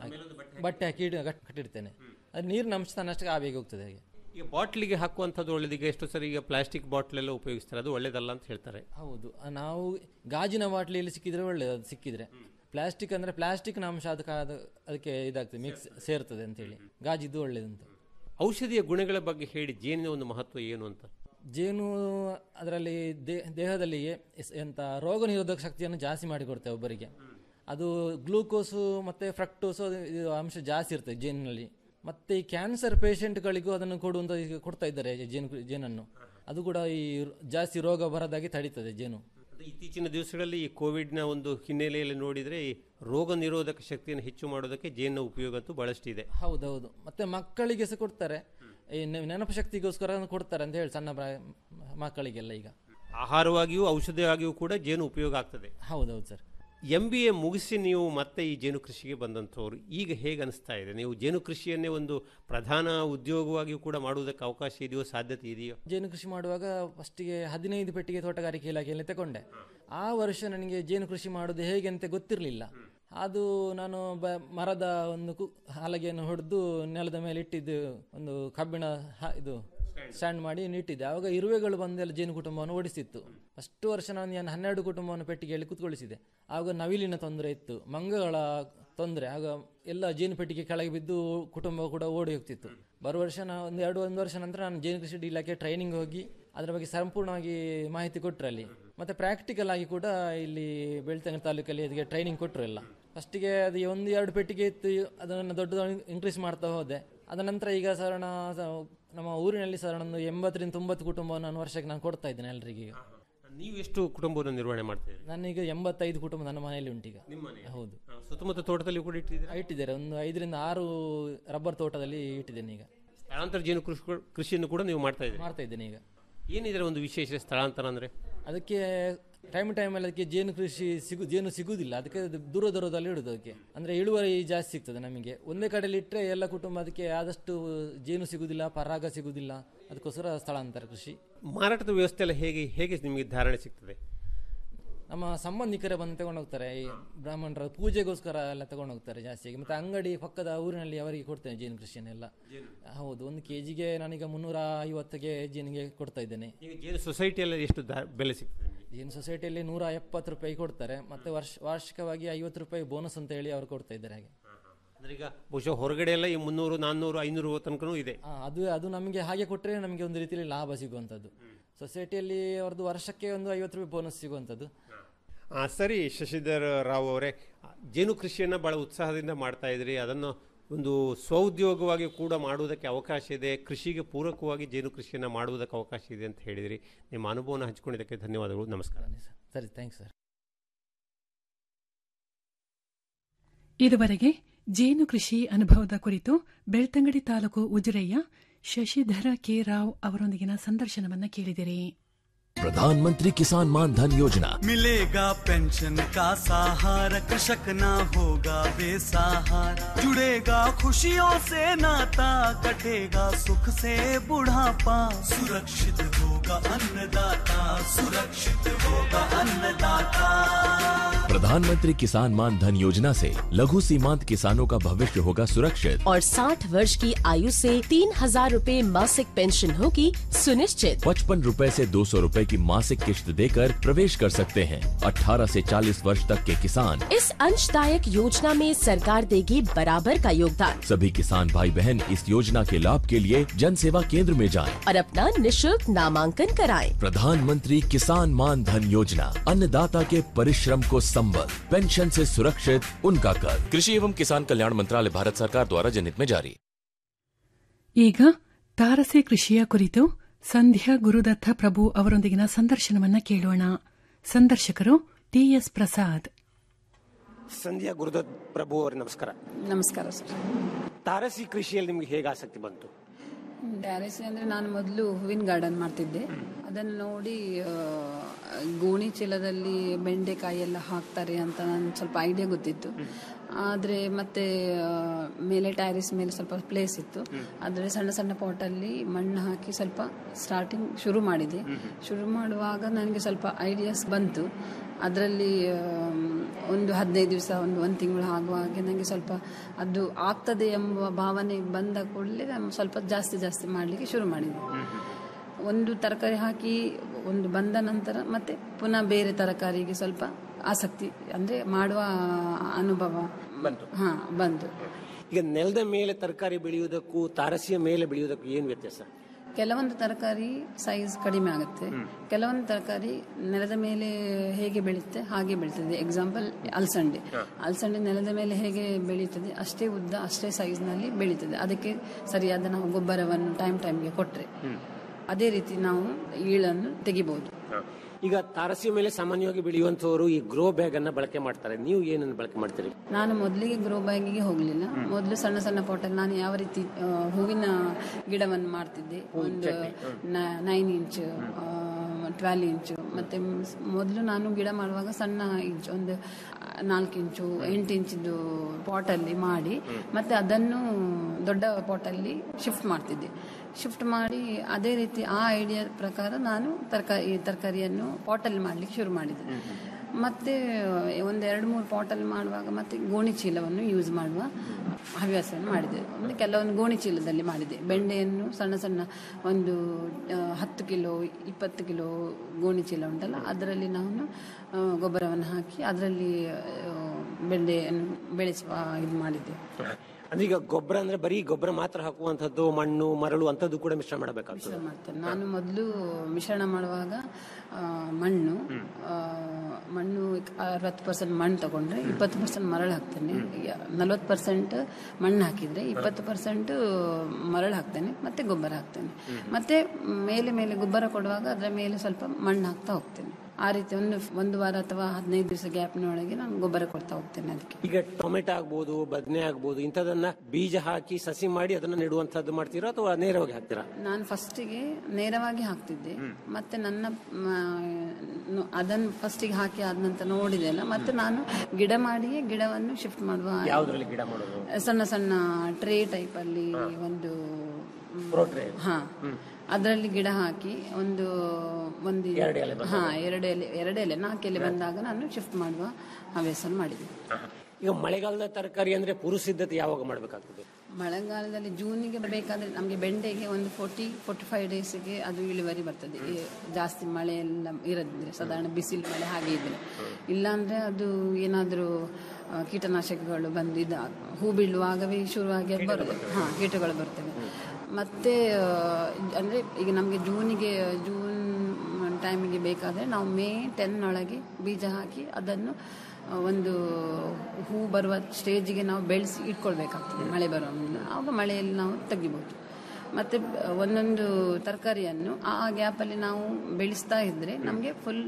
ಬಟ್ಟೆ ಹಾಕಿ ಇಡು- ಕಟ್- ಕಟ್ಟಿಡ್ತೇನೆ ಅದು ನೀರಿನ ಅಂಶ ತನ್ನಷ್ಟಕ್ಕೆ ಆವಿಯಾಗಿ ಹೋಗ್ತದೆ ಹಾಗೆ ಈಗ ಬಾಟ್ಲಿಗೆ ಹಾಕುವಂಥದ್ದು ಒಳ್ಳೇದು ಈಗ ಎಷ್ಟು ಸರಿ ಈಗ ಪ್ಲಾಸ್ಟಿಕ್ ಬಾಟ್ಲ್ ಎಲ್ಲ ಉಪಯೋಗಿಸ್ತಾರೆ ಅದು ಒಳ್ಳೇದಲ್ಲ ಅಂತ ಹೇಳ್ತಾರೆ ಹೌದು ಆ, ನಾವು ಗಾಜಿನ ಬಾಟ್ಲಿಯಲ್ಲಿ ಸಿಕ್ಕಿದ್ರೆ ಒಳ್ಳೇದು ಅದು ಸಿಕ್ಕಿದ್ರೆ ಪ್ಲಾಸ್ಟಿಕ್ ಅಂದ್ರೆ ಪ್ಲಾಸ್ಟಿಕ್ನ ಅಂಶ ಅದಕ್ಕೆ ಅದು- ಅದಕ್ಕೆ ಇದಾಗ್ತದೆ ಮಿಕ್ಸ್ ಸೇರ್ತದೆ ಅಂತೇಳಿ ಗಾಜಿದ್ದು ಒಳ್ಳೇದಂತ ಔಷಧಿಯ ಗುಣಗಳ ಬಗ್ಗೆ ಹೇಳಿ ಜೇನಿನ ಒಂದು ಮಹತ್ವ ಏನು ಅಂತ ಜೇನು ಅದರಲ್ಲಿ ದೇಹದಲ್ಲಿ ಎಸ್- ಎಂತ ರೋಗ ನಿರೋಧಕ ಶಕ್ತಿಯನ್ನು ಜಾಸ್ತಿ ಮಾಡಿಕೊಡ್ತೇವೆ ಒಬ್ಬರಿಗೆ ಅದು ಗ್ಲೂಕೋಸು ಮತ್ತೆ ಫ್ರಕ್ಟೋಸು ಅದು ಇದು ಅಂಶ ಜಾಸ್ತಿ ಇರ್ತದೆ ಜೇನಿನಲ್ಲಿ ಮತ್ತೆ ಈ ಕ್ಯಾನ್ಸರ್ ಪೇಷಂಟ್ಗಳಿಗೂ ಅದನ್ನು ಕೊಡುವಂತ ಈಗ ಕೊಡ್ತಾ ಇದ್ದಾರೆ ಜೇನು ಜೇನನ್ನು ಅದು ಕೂಡ ಈ ಜಾಸ್ತಿ ರೋಗ ಬರದಾಗಿ ತಡೀತದೆ ಜೇನು ಅದು ಇತ್ತೀಚಿನ ದಿವಸಗಳಲ್ಲಿ ಈ ಕೋವಿಡ್ನ ಒಂದು ಹಿನ್ನೆಲೆಯಲ್ಲಿ ನೋಡಿದರೆ ಈ ರೋಗ ನಿರೋಧಕ ಶಕ್ತಿಯನ್ನು ಹೆಚ್ಚು ಮಾಡೋದಕ್ಕೆ ಜೇನಿನ ಉಪಯೋಗ ಅಂತೂ ಬಹಳಷ್ಟಿದೆ ಹೌದೌದು ಮತ್ತೆ ಮಕ್ಕಳಿಗೆ ಸಹ ಕೊಡ್ತಾರೆ ಈ ನೆ- ನೆನಪು ಶಕ್ತಿಗೋಸ್ಕರ ಕೊಡ್ತಾರೆ ಅಂತ ಹೇಳಿ ಸಣ್ಣ ಪ್ರಾಯ ಮಕ್ಕಳಿಗೆಲ್ಲ ಈಗ ಆಹಾರವಾಗಿಯೂ ಔಷಧಿಯಾಗಿಯೂ ಕೂಡ ಜೇನು ಉಪಯೋಗ ಆಗ್ತದೆ ಹೌದೌದು ಸರ್ ಎಂ ಬಿ ಎ ಮುಗಿಸಿ ನೀವು ಮತ್ತೆ ಈ ಜೇನು ಕೃಷಿಗೆ ಬಂದಂಥವ್ರು ಈಗ ಹೇಗೆ ಅನಿಸ್ತಾ ಇದೆ ನೀವು ಜೇನು ಕೃಷಿಯನ್ನೇ ಒಂದು ಪ್ರಧಾನ ಉದ್ಯೋಗವಾಗಿಯೂ ಕೂಡ ಮಾಡುವುದಕ್ಕೆ ಅವಕಾಶ ಇದೆಯೋ ಸಾಧ್ಯತೆ ಇದೆಯೋ ಜೇನು ಕೃಷಿ ಮಾಡುವಾಗ ಫಸ್ಟಿಗೆ ಹದಿನೈದು ಪೆಟ್ಟಿಗೆ ತೋಟಗಾರಿಕೆ ಇಲಾಖೆಯಲ್ಲಿ ತಗೊಂಡೆ ಆ ವರ್ಷ ನನಗೆ ಜೇನು ಕೃಷಿ ಮಾಡೋದು ಹೇಗೆ ಅಂತ ಗೊತ್ತಿರಲಿಲ್ಲ ಅದು ನಾನು ಬ ಮರದ ಒಂದು ಕು ಹಲಗೆಯನ್ನು ಹೊಡೆದು ನೆಲದ ಮೇಲೆ ಇಟ್ಟಿದ್ದು ಒಂದು ಕಬ್ಬಿಣ ಹ- ಇದು ಸ್ಟ್ಯಾಂಡ್ ಮಾಡಿ ಇಟ್ಟಿದ್ದೆ ಆವಾಗ ಇರುವೆಗಳು ಬಂದೆಲ್ಲ ಜೇನು ಕುಟುಂಬವನ್ನು ಓಡಿಸಿತ್ತು ಫಸ್ಟ್ ವರ್ಷ ನಾನು ಏನು ಹನ್ನೆರಡು ಕುಟುಂಬವನ್ನು ಪೆಟ್ಟಿಗೆಯಲ್ಲಿ ಕುತ್ಕೊಳಿಸಿದೆ ಆವಾಗ ನವಿಲಿನ ತೊಂದರೆ ಇತ್ತು ಮಂಗಗಳ ತೊಂದರೆ ಆಗ ಎಲ್ಲ ಜೇನು ಪೆಟ್ಟಿಗೆ ಕೆಳಗೆ ಬಿದ್ದು ಕುಟುಂಬ ಕೂಡ ಓಡಿ ಹೋಗ್ತಿತ್ತು ಬರುವ ವರ್ಷ ನಾ ಒಂದು ಎರಡು ಒಂದು ವರ್ಷ ನಂತರ ನಾನು ಜೇನು ಕೃಷಿ ಇಲಾಖೆ ಟ್ರೈನಿಂಗ್ ಹೋಗಿ ಅದರ ಬಗ್ಗೆ ಸಂಪೂರ್ಣವಾಗಿ ಮಾಹಿತಿ ಕೊಟ್ಟರು ಅಲ್ಲಿ ಮತ್ತೆ ಪ್ರಾಕ್ಟಿಕಲ್ ಆಗಿ ಕೂಡ ಇಲ್ಲಿ ಬೆಳ್ತಂಗಡಿ ತಾಲೂಕಲ್ಲಿ ಅದಕ್ಕೆ ಟ್ರೈನಿಂಗ್ ಕೊಟ್ಟರು ಎಲ್ಲ ಫಸ್ಟಿಗೆ ಅದು ಒಂದು ಎರಡು ಪೆಟ್ಟಿಗೆ ಇತ್ತು ಅದನ್ನು ದೊಡ್ಡ ಇನ್ಕ್ರೀಸ್ ಮಾಡ್ತಾ ಹೋದೆ ಅದ ನಂತರ ಈಗ ಸಾಧಾರಣ ಸ- ನಮ್ಮ ಊರಿನಲ್ಲಿ ಸಾಧಾರಣ ಒಂದು ಎಂಬತ್ತರಿಂದ ತೊಂಬತ್ತು ಕುಟುಂಬವನ್ನು ನಾನು ವರ್ಷಕ್ಕೆ ನಾನು ಕೊಡ್ತಾ ಇದ್ದೇನೆ ಎಲ್ಲರಿಗೆ ಈಗ ನೀವು ಎಷ್ಟು ಕುಟುಂಬವನ್ನು ನಿರ್ವಹಣೆ ಮಾಡ್ತೀರಿ ನಾನೀಗ ಎಂಬತ್ತೈದು ಕುಟುಂಬ ನನ್ನ ಮನೆಯಲ್ಲಿ ಉಂಟೀಗ ಹೌದು ಸುತ್ತಮುತ್ತ ತೋಟದಲ್ಲಿ ಕೂಡ ಇಟ್ಟಿದ್ದೀರಾ ಇಟ್ಟಿದ್ದಾರೆ ಒಂದು ಐದರಿಂದ ಆರು ರಬ್ಬರ್ ತೋಟದಲ್ಲಿ ಇಟ್ಟಿದ್ದೇನೆ ಈಗ ಸ್ಥಳಾಂತರ ಜೇನು ಕೃಷಿ ಕೃಷಿಯನ್ನು ಕೂಡ ನೀವು ಮಾಡ್ತಾ ಇದ್ದೀರಿ ಮಾಡ್ತಾ ಇದ್ದೇನೆ ಈಗ ಏನಿದ್ರೆ ಒಂದು ವಿಶೇಷ ಸ್ಥಳಾಂತರ ಅಂದ್ರೆ ಅದಕ್ಕೆ ಟೈಮ್ ಟೈಮಲ್ಲಿ ಅದಕ್ಕೆ ಜೇನು ಕೃಷಿ ಸಿಗು ಜೇನು ಸಿಗುವುದಿಲ್ಲ ಅದಕ್ಕೆ ಅದು ದೂರ ದೂರದಲ್ಲಿ ಇಡುದು ಅದಕ್ಕೆ ಅಂದ್ರೆ ಇಳುವರಿ ಜಾಸ್ತಿ ಸಿಗ್ತದೆ ನಮಗೆ ಒಂದೇ ಕಡೆಯಲ್ಲಿ ಇಟ್ಟರೆ ಎಲ್ಲ ಕುಟುಂಬ ಅದಕ್ಕೆ ಆದಷ್ಟು ಜೇನು ಸಿಗುವುದಿಲ್ಲ ಪರಾಗ ಸಿಗುವುದಿಲ್ಲ ಅದಕ್ಕೋಸ್ಕರ ಸ್ಥಳಾಂತರ ಕೃಷಿ ಮಾರಾಟದ ವ್ಯವಸ್ಥೆ ಎಲ್ಲ ಹೇಗೆ ಹೇಗೆ ನಿಮಗೆ ಧಾರಣೆ ಸಿಗ್ತದೆ ನಮ್ಮ ಸಂಬಂಧಿಕರೇ ಬಂದು ತಗೊಂಡು ಹೋಗ್ತಾರೆ ಈ ಬ್ರಾಹ್ಮಣರ ಪೂಜೆಗೋಸ್ಕರ ಎಲ್ಲ ತಗೊಂಡು ಹೋಗ್ತಾರೆ ಜಾಸ್ತಿಯಾಗಿ ಮತ್ತೆ ಅಂಗಡಿ ಪಕ್ಕದ ಊರಿನಲ್ಲಿ ಅವರಿಗೆ ಕೊಡ್ತೇನೆ ಜೇನು ಕೃಷಿಯನ್ನೆಲ್ಲ ಹೌದು ಒಂದು ಕೆಜಿಗೆ ನಾನೀಗ ಮುನ್ನೂರ ಐವತ್ತಿಗೆ ಜೇನಿಗೆ ಕೊಡ್ತಾ ಇದ್ದೇನೆ ಈಗ ಜೇನು ಸೊಸೈಟಿಯಲ್ಲಿ ಎಷ್ಟು ದಾ- ಬೆಲೆ ಸಿಗ್ತದೆ ನಿಮಗೆ? ಜೇನು ಸೊಸೈಟಿಯಲ್ಲಿ ನೂರ ಎಪ್ಪತ್ತು ರೂಪಾಯಿ ಕೊಡ್ತಾರೆ ಮತ್ತೆ ವರ್ಷ ವಾರ್ಷಿಕವಾಗಿ ಐವತ್ತು ರೂಪಾಯಿ ಬೋನಸ್ ಅಂತ ಹೇಳಿ ಅವರು ಕೊಡ್ತಾ ಇದ್ದಾರೆ ಹಾಗೆ ಅಂದ್ರೆ ಈಗ ಬಹುಶಃ ಹೊರಗಡೆ ಎಲ್ಲ ಈ ಮುನ್ನೂರು ನಾನ್ನೂರು ಐನೂರು ತನಕನೂ ಇದೆ ಆ, ಅದು ಅದು ನಮಗೆ ಹಾಗೆ ಕೊಟ್ಟರೆ ನಮಗೆ ಒಂದು ರೀತಿಯಲ್ಲಿ ಲಾಭ ಸಿಗುವಂಥದ್ದು ಸೊಸೈಟಿಯಲ್ಲಿ ಅವ್ರದ್ದು ವರ್ಷಕ್ಕೆ ಒಂದು ಐವತ್ತು ರೂಪಾಯಿ ಬೋನಸ್ ಸಿಗುವಂಥದ್ದು ಆ, ಸರಿ ಶಶಿಧರ್ ರಾವ್ ಅವರೇ ಜೇನು ಕೃಷಿಯನ್ನು ಬಹಳ ಉತ್ಸಾಹದಿಂದ ಮಾಡ್ತಾ ಇದ್ರಿ ಅದನ್ನು ಒಂದು ಸ್ವಉದ್ಯೋಗವಾಗಿ ಕೂಡ ಮಾಡುವುದಕ್ಕೆ ಅವಕಾಶ ಇದೆ ಕೃಷಿಗೆ ಪೂರಕವಾಗಿ ಜೇನು ಕೃಷಿಯನ್ನು ಮಾಡುವುದಕ್ಕೆ ಅವಕಾಶ ಇದೆ ಅಂತ ಹೇಳಿದಿರಿ ನಿಮ್ಮ ಅನುಭವನ ಹಂಚಿಕೊಂಡಿದ್ದಕ್ಕೆ ಧನ್ಯವಾದಗಳು ನಮಸ್ಕಾರ ಸರಿ ಥ್ಯಾಂಕ್ಸ್ ಸರ್ ಇದುವರೆಗೆ ಜೇನು ಕೃಷಿ ಅನುಭವದ ಕುರಿತು ಬೆಳ್ತಂಗಡಿ ತಾಲೂಕು ಉಜಿರೆಯ ಶಶಿಧರ ಕೆ ರಾವ್ ಅವರೊಂದಿಗಿನ ಸಂದರ್ಶನವನ್ನ ಕೇಳಿದಿರಿ प्रधानमंत्री किसान मान धन योजना मिलेगा पेंशन का सहारा कृषक ना होगा बेसहारा जुड़ेगा खुशियों से नाता कटेगा सुख से बुढ़ापा सुरक्षित होगा अन्नदाता सुरक्षित होगा अन्नदाता प्रधानमंत्री किसान मान धन योजना से लघु सीमांत किसानों का भविष्य होगा सुरक्षित और 60 वर्ष की आयु से तीन हजार रूपए मासिक पेंशन होगी सुनिश्चित पचपन रूपए से दो सौ रूपए की मासिक किश्त देकर प्रवेश कर सकते हैं 18 से 40 वर्ष तक के किसान इस अंशदायक योजना में सरकार देगी बराबर का योगदान सभी किसान भाई बहन इस योजना के लाभ के लिए जन सेवा केंद्र में जाएं। और अपना निशुल्क नामांकन कराएं। प्रधानमंत्री किसान मान धन योजना अन्नदाता के परिश्रम को संबल पेंशन से सुरक्षित उनका कर कृषि एवं किसान कल्याण मंत्रालय भारत सरकार द्वारा जनहित में जारी ಈಗ ತಾರಸಿ ಕೃಷಿಯ ಕುರಿತು ಸಂಧ್ಯಾ ಗುರುದತ್ತ ಪ್ರಭು ಅವರೊಂದಿಗಿನ ಸಂದರ್ಶನವನ್ನ ಕೇಳೋಣ ಸಂದರ್ಶಕರು ಟಿಎಸ್ ಪ್ರಸಾದ್ ಸಂಧ್ಯಾ ಗುರುದತ್ ಪ್ರಭು ಅವರೇ ನಮಸ್ಕಾರ ನಮಸ್ಕಾರ ಸರ್ ತಾರಸಿ ಕೃಷಿಯಲ್ಲಿ ನಿಮ್ಗೆ ಹೇಗೆ ಆಸಕ್ತಿ ಬಂತು ಟ್ಯಾರೆಸಿ ಅಂದರೆ ನಾನು ಮೊದಲು ಹೂವಿನ ಗಾರ್ಡನ್ ಮಾಡ್ತಿದ್ದೆ ಅದನ್ನು ನೋಡಿ ಆ, ಗೋಣಿ ಚೀಲದಲ್ಲಿ ಬೆಂಡೆಕಾಯಿ ಎಲ್ಲ ಹಾಕ್ತಾರೆ ಅಂತ ನನಗೆ ಸ್ವಲ್ಪ ಐಡಿಯಾ ಗೊತ್ತಿತ್ತು ಆದರೆ ಮತ್ತೆ ಆ, ಮೇಲೆ ಟ್ಯಾರಿಸ್ ಮೇಲೆ ಸ್ವಲ್ಪ ಪ್ಲೇಸ್ ಇತ್ತು ಆದರೆ ಸಣ್ಣ ಸಣ್ಣ ಪಾಟಲ್ಲಿ ಮಣ್ಣು ಹಾಕಿ ಸ್ವಲ್ಪ ಸ್ಟಾರ್ಟಿಂಗ್ ಶುರು ಮಾಡಿದೆ ಶುರು ಮಾಡುವಾಗ ನನಗೆ ಸ್ವಲ್ಪ ಐಡಿಯಾಸ್ ಬಂತು ಅದರಲ್ಲಿ ಒಂದು ಹದಿನೈದು ದಿವಸ ಒಂದು ಒಂದು ತಿಂಗಳು ಆಗುವಾಗೆ ನನಗೆ ಸ್ವಲ್ಪ ಅದು ಆಗ್ತದೆ ಎಂಬ ಭಾವನೆ ಬಂದ ಕೂಡಲೇ ನಾನು ಸ್ವಲ್ಪ ಜಾಸ್ತಿ ಜಾಸ್ತಿ ಮಾಡಲಿಕ್ಕೆ ಶುರು ಮಾಡಿದೆ ಒಂದು ತರಕಾರಿ ಹಾಕಿ ಒಂದು ಬಂದ ನಂತರ ಮತ್ತೆ ಪುನಃ ಬೇರೆ ತರಕಾರಿಗೆ ಸ್ವಲ್ಪ ಆಸಕ್ತಿ ಅಂದರೆ ಮಾಡುವ ಅನುಭವ ಬಂತು ಹಾಂ ಬಂತು ಈಗ ನೆಲದ ಮೇಲೆ ತರಕಾರಿ ಬೆಳೆಯುವುದಕ್ಕೂ ತಾರಸಿಯ ಮೇಲೆ ಬೆಳೆಯುವುದಕ್ಕೂ ಏನು ವ್ಯತ್ಯಾಸ ಕೆಲವೊಂದು ತರಕಾರಿ ಸೈಜ್ ಕಡಿಮೆ ಆಗುತ್ತೆ ಕೆಲವೊಂದು ತರಕಾರಿ ನೆಲದ ಮೇಲೆ ಹೇಗೆ ಬೆಳೆಯುತ್ತೆ ಹಾಗೆ ಬೆಳೀತದೆ ಎಕ್ಸಾಂಪಲ್ ಅಲಸಂಡೆ ಅಲಸಂಡೆ ನೆಲದ ಮೇಲೆ ಹೇಗೆ ಬೆಳೆಯುತ್ತದೆ ಅಷ್ಟೇ ಉದ್ದ ಅಷ್ಟೇ ಸೈಜ್ನಲ್ಲಿ ಬೆಳೀತದೆ ಅದಕ್ಕೆ ಸರಿಯಾದ ನಾವು ಗೊಬ್ಬರವನ್ನು ಟೈಮ್ ಟೈಮ್ಗೆ ಕೊಟ್ಟರೆ ಅದೇ ರೀತಿ ನಾವು ಈಳನ್ನು ತೆಗಿಬಹುದು ಈಗ ತಾರಸಿಯ ಮೇಲೆ ಸಾಮಾನ್ಯವಾಗಿ ಬೆಳೆಯುವಂತವರು ಈ ಗ್ರೋ ಬ್ಯಾಗ್ ಅನ್ನ ಬಳಕೆ ಮಾಡ್ತಾರೆ ನೀವು ಏನನ್ನು ಬಳಕೆ ಮಾಡ್ತೀರಿ ನಾನು ಮೊದಲಿಗೆ ಗ್ರೋ ಬ್ಯಾಗಿಗೆ ಹೋಗಲಿಲ್ಲ ಮೊದಲು ಸಣ್ಣ ಸಣ್ಣ ಪಾಟಲ್ಲಿ ನಾನು ಯಾವ ರೀತಿ ಆ, ಹೂವಿನ ಗಿಡವನ್ನು ಮಾಡ್ತಿದ್ದೆ ಒಂದು ನೈನ್ ಇಂಚ್ ಟ್ವೆಲ್ ಇಂಚು ಮತ್ತೆ ಮೊದಲು ನಾನು ಗಿಡ ಮಾಡುವಾಗ ಸಣ್ಣ ಇಂಚ್ ಒಂದು ನಾಲ್ಕು ಇಂಚು ಎಂಟು ಇಂಚಿದ್ದು ಪಾಟಲ್ಲಿ ಮಾಡಿ ಮತ್ತೆ ಅದನ್ನು ದೊಡ್ಡ ಪಾಟಲ್ಲಿ ಶಿಫ್ಟ್ ಮಾಡ್ತಿದ್ದೆ ಶಿಫ್ಟ್ ಮಾಡಿ ಅದೇ ರೀತಿ ಆ ಐಡಿಯಾ ಪ್ರಕಾರ ನಾನು ತರಕಾರಿ ತರಕಾರಿಯನ್ನು ಪಾಟಲ್ಲಿ ಮಾಡಲಿಕ್ಕೆ ಶುರು ಮಾಡಿದೆ ಮತ್ತೆ ಒಂದು ಎರಡು ಮೂರು ಪಾಟಲ್ಲಿ ಮಾಡುವಾಗ ಮತ್ತೆ ಗೋಣಿ ಚೀಲವನ್ನು ಯೂಸ್ ಮಾಡುವ ಹವ್ಯಾಸವನ್ನು ಮಾಡಿದೆ ಅಂದರೆ ಕೆಲವೊಂದು ಗೋಣಿ ಚೀಲದಲ್ಲಿ ಮಾಡಿದೆ ಬೆಂಡೆಯನ್ನು ಸಣ್ಣ ಸಣ್ಣ ಒಂದು ಆ, ಹತ್ತು ಕಿಲೋ ಇಪ್ಪತ್ತು ಕಿಲೋ ಗೋಣಿ ಚೀಲ ಉಂಟಲ್ಲ ಅದರಲ್ಲಿ ನಾನು ಆ, ಗೊಬ್ಬರವನ್ನು ಹಾಕಿ ಅದರಲ್ಲಿ ಆ, ಬೆಂಡೆಯನ್ನು ಬೆಳೆಸುವ ಇದು ಮಾಡಿದ್ದೆ ಅಂದ್ರೆ ಈಗ ಗೊಬ್ಬರ ಅಂದ್ರೆ ಬರೀ ಗೊಬ್ಬರ ಮಾತ್ರ ಹಾಕುವಂತದ್ದು ಮಣ್ಣು ಮರಳು ಅಂತದ್ದು ಕೂಡ ಮಿಶ್ರ ಮಾಡಬೇಕಾಗ್ತದೆ ಮಿಶ್ರಣ ಮಾಡ್ತೇನೆ ನಾನು ಮೊದಲು ಮಿಶ್ರಣ ಮಾಡುವಾಗ ಆ, ಮಣ್ಣು ಆ, ಮಣ್ಣು ಅರವತ್ತು ಪರ್ಸೆಂಟ್ ಮಣ್ಣು ತಗೊಂಡ್ರೆ ಇಪ್ಪತ್ತು ಪರ್ಸೆಂಟ್ ಮರಳು ಹಾಕ್ತೇನೆ ನಲ್ವತ್ತು ಪರ್ಸೆಂಟ್ ಮಣ್ಣು ಹಾಕಿದ್ರೆ ಇಪ್ಪತ್ತು ಪರ್ಸೆಂಟ್ ಮರಳು ಹಾಕ್ತೇನೆ ಮತ್ತೆ ಗೊಬ್ಬರ ಹಾಕ್ತೇನೆ ಮತ್ತೆ ಮೇಲೆ ಮೇಲೆ ಗೊಬ್ಬರ ಕೊಡುವಾಗ ಅದರ ಮೇಲೆ ಸ್ವಲ್ಪ ಮಣ್ಣು ಹಾಕ್ತಾ ಹೋಗ್ತೇನೆ ಆ ರೀತಿ ಒಂದು ಒಂದು ವಾರ ಅಥವಾ ಹದಿನೈದು ದಿವಸ ಗ್ಯಾಪ್ನೊಳಗೆ ನಾನು ಗೊಬ್ಬರ ಕೊಡ್ತಾ ಹೋಗ್ತೇನೆ ಅದಕ್ಕೆ ಈಗ ಟೊಮೆಟೊ ಆಗ್ಬೋದು ಬದನೆ ಆಗ್ಬೋದು ಇಂಥದನ್ನ ಬೀಜ ಹಾಕಿ ಸಸಿ ಮಾಡಿ ಅದನ್ನ ನೆಡುವಂತದ್ದು ಮಾಡ್ತೀರಾ ಅಥವಾ ನೇರವಾಗಿ ಹಾಕ್ತೀರಾ ನಾನು ಫಸ್ಟಿಗೆ ನೇರವಾಗಿ ಹಾಕ್ತಿದ್ದೆ ಮತ್ತೆ ನನ್ನ ಮ, ನು- ಅದನ್ನು ಫಸ್ಟಿಗೆ ಹಾಕಿ ಆದ ನಂತರ ನೋಡಿದೆ ಅಲ್ಲ ಮತ್ತೆ ನಾನು ಗಿಡ ಮಾಡಿಯೇ ಗಿಡವನ್ನು ಶಿಫ್ಟ್ ಮಾಡುವ ಯಾವ್ದ್ರಲ್ಲಿ ಗಿಡ ಮಾಡೋದು ಸಣ್ಣ ಸಣ್ಣ ಟ್ರೇ ಟೈಪ್ ಅಲ್ಲಿ ಒಂದು ಹಾ ಅದರಲ್ಲಿ ಗಿಡ ಹಾಕಿ ಒಂದು ಒಂದು ಎರಡು ಎಲೆ ಹಾ ಎರಡು ಎಲೆ ಎರಡು ಎಲೆ ನಾಲ್ಕು ಎಲೆ ಬಂದಾಗ ನಾನು ಶಿಫ್ಟ್ ಮಾಡುವ ಹವ್ಯಾಸ ಮಾಡಿದೆ ಈಗ ಮಳೆಗಾಲದ ತರಕಾರಿ ಅಂದ್ರೆ ಪೂರ್ವ ಸಿದ್ಧತೆ ಯಾವಾಗ ಮಾಡಬೇಕಾಗ್ತದೆ ಮಳೆಗಾಲದಲ್ಲಿ ಜೂನಿಗೆ ಬೇಕಾದ್ರೆ ನಮಗೆ ಬೆಂಡೆಗೆ ಒಂದು ಫೋರ್ಟಿ ಫೋರ್ಟಿ ಫೈವ್ ಡೇಸ್ಗೆ ಅದು ಇಳುವರಿ ಬರ್ತದೆ ಈ ಜಾಸ್ತಿ ಮಳೆ ಎಲ್ಲ ಇರದಿದ್ರೆ ಸಾಧಾರಣ ಬಿಸಿಲು ಮಳೆ ಹಾಗೆ ಇದ್ರೆ ಇಲ್ಲಾಂದ್ರೆ ಅದು ಏನಾದರೂ ಕೀಟನಾಶಕಗಳು ಬಂದು ಇದು ಹೂ ಬೀಳುವಾಗವೇ ಶುರುವಾಗಿ ಅದು ಬರುತ್ತೆ ಹಾಂ ಕೀಟಗಳು ಬರ್ತವೆ ಮತ್ತೆ ಆ, ಅಂದ್ರೆ ಈಗ ನಮಗೆ ಜೂನಿಗೆ ಜೂನ್ ಟೈಮಿಗೆ ಬೇಕಾದರೆ ನಾವು ಮೇ ಟೆನ್ ಒಳಗೆ ಬೀಜ ಹಾಕಿ ಅದನ್ನು ಆ, ಒಂದು ಹೂ ಬರುವ ಸ್ಟೇಜಿಗೆ ನಾವು ಬೆಳೆಸಿ ಇಟ್ಕೊಳ್ಬೇಕಾಗ್ತದೆ ಮಳೆ ಬರುವ ಮುನ್ನ ಆವಾಗ ಮಳೆಯಲ್ಲಿ ನಾವು ತೆಗಿಬೋದು ಮತ್ತು ಒಂದೊಂದು ತರಕಾರಿಯನ್ನು ಆ ಗ್ಯಾಪಲ್ಲಿ ನಾವು ಬೆಳೆಸ್ತಾ ಇದ್ದರೆ ನಮಗೆ ಫುಲ್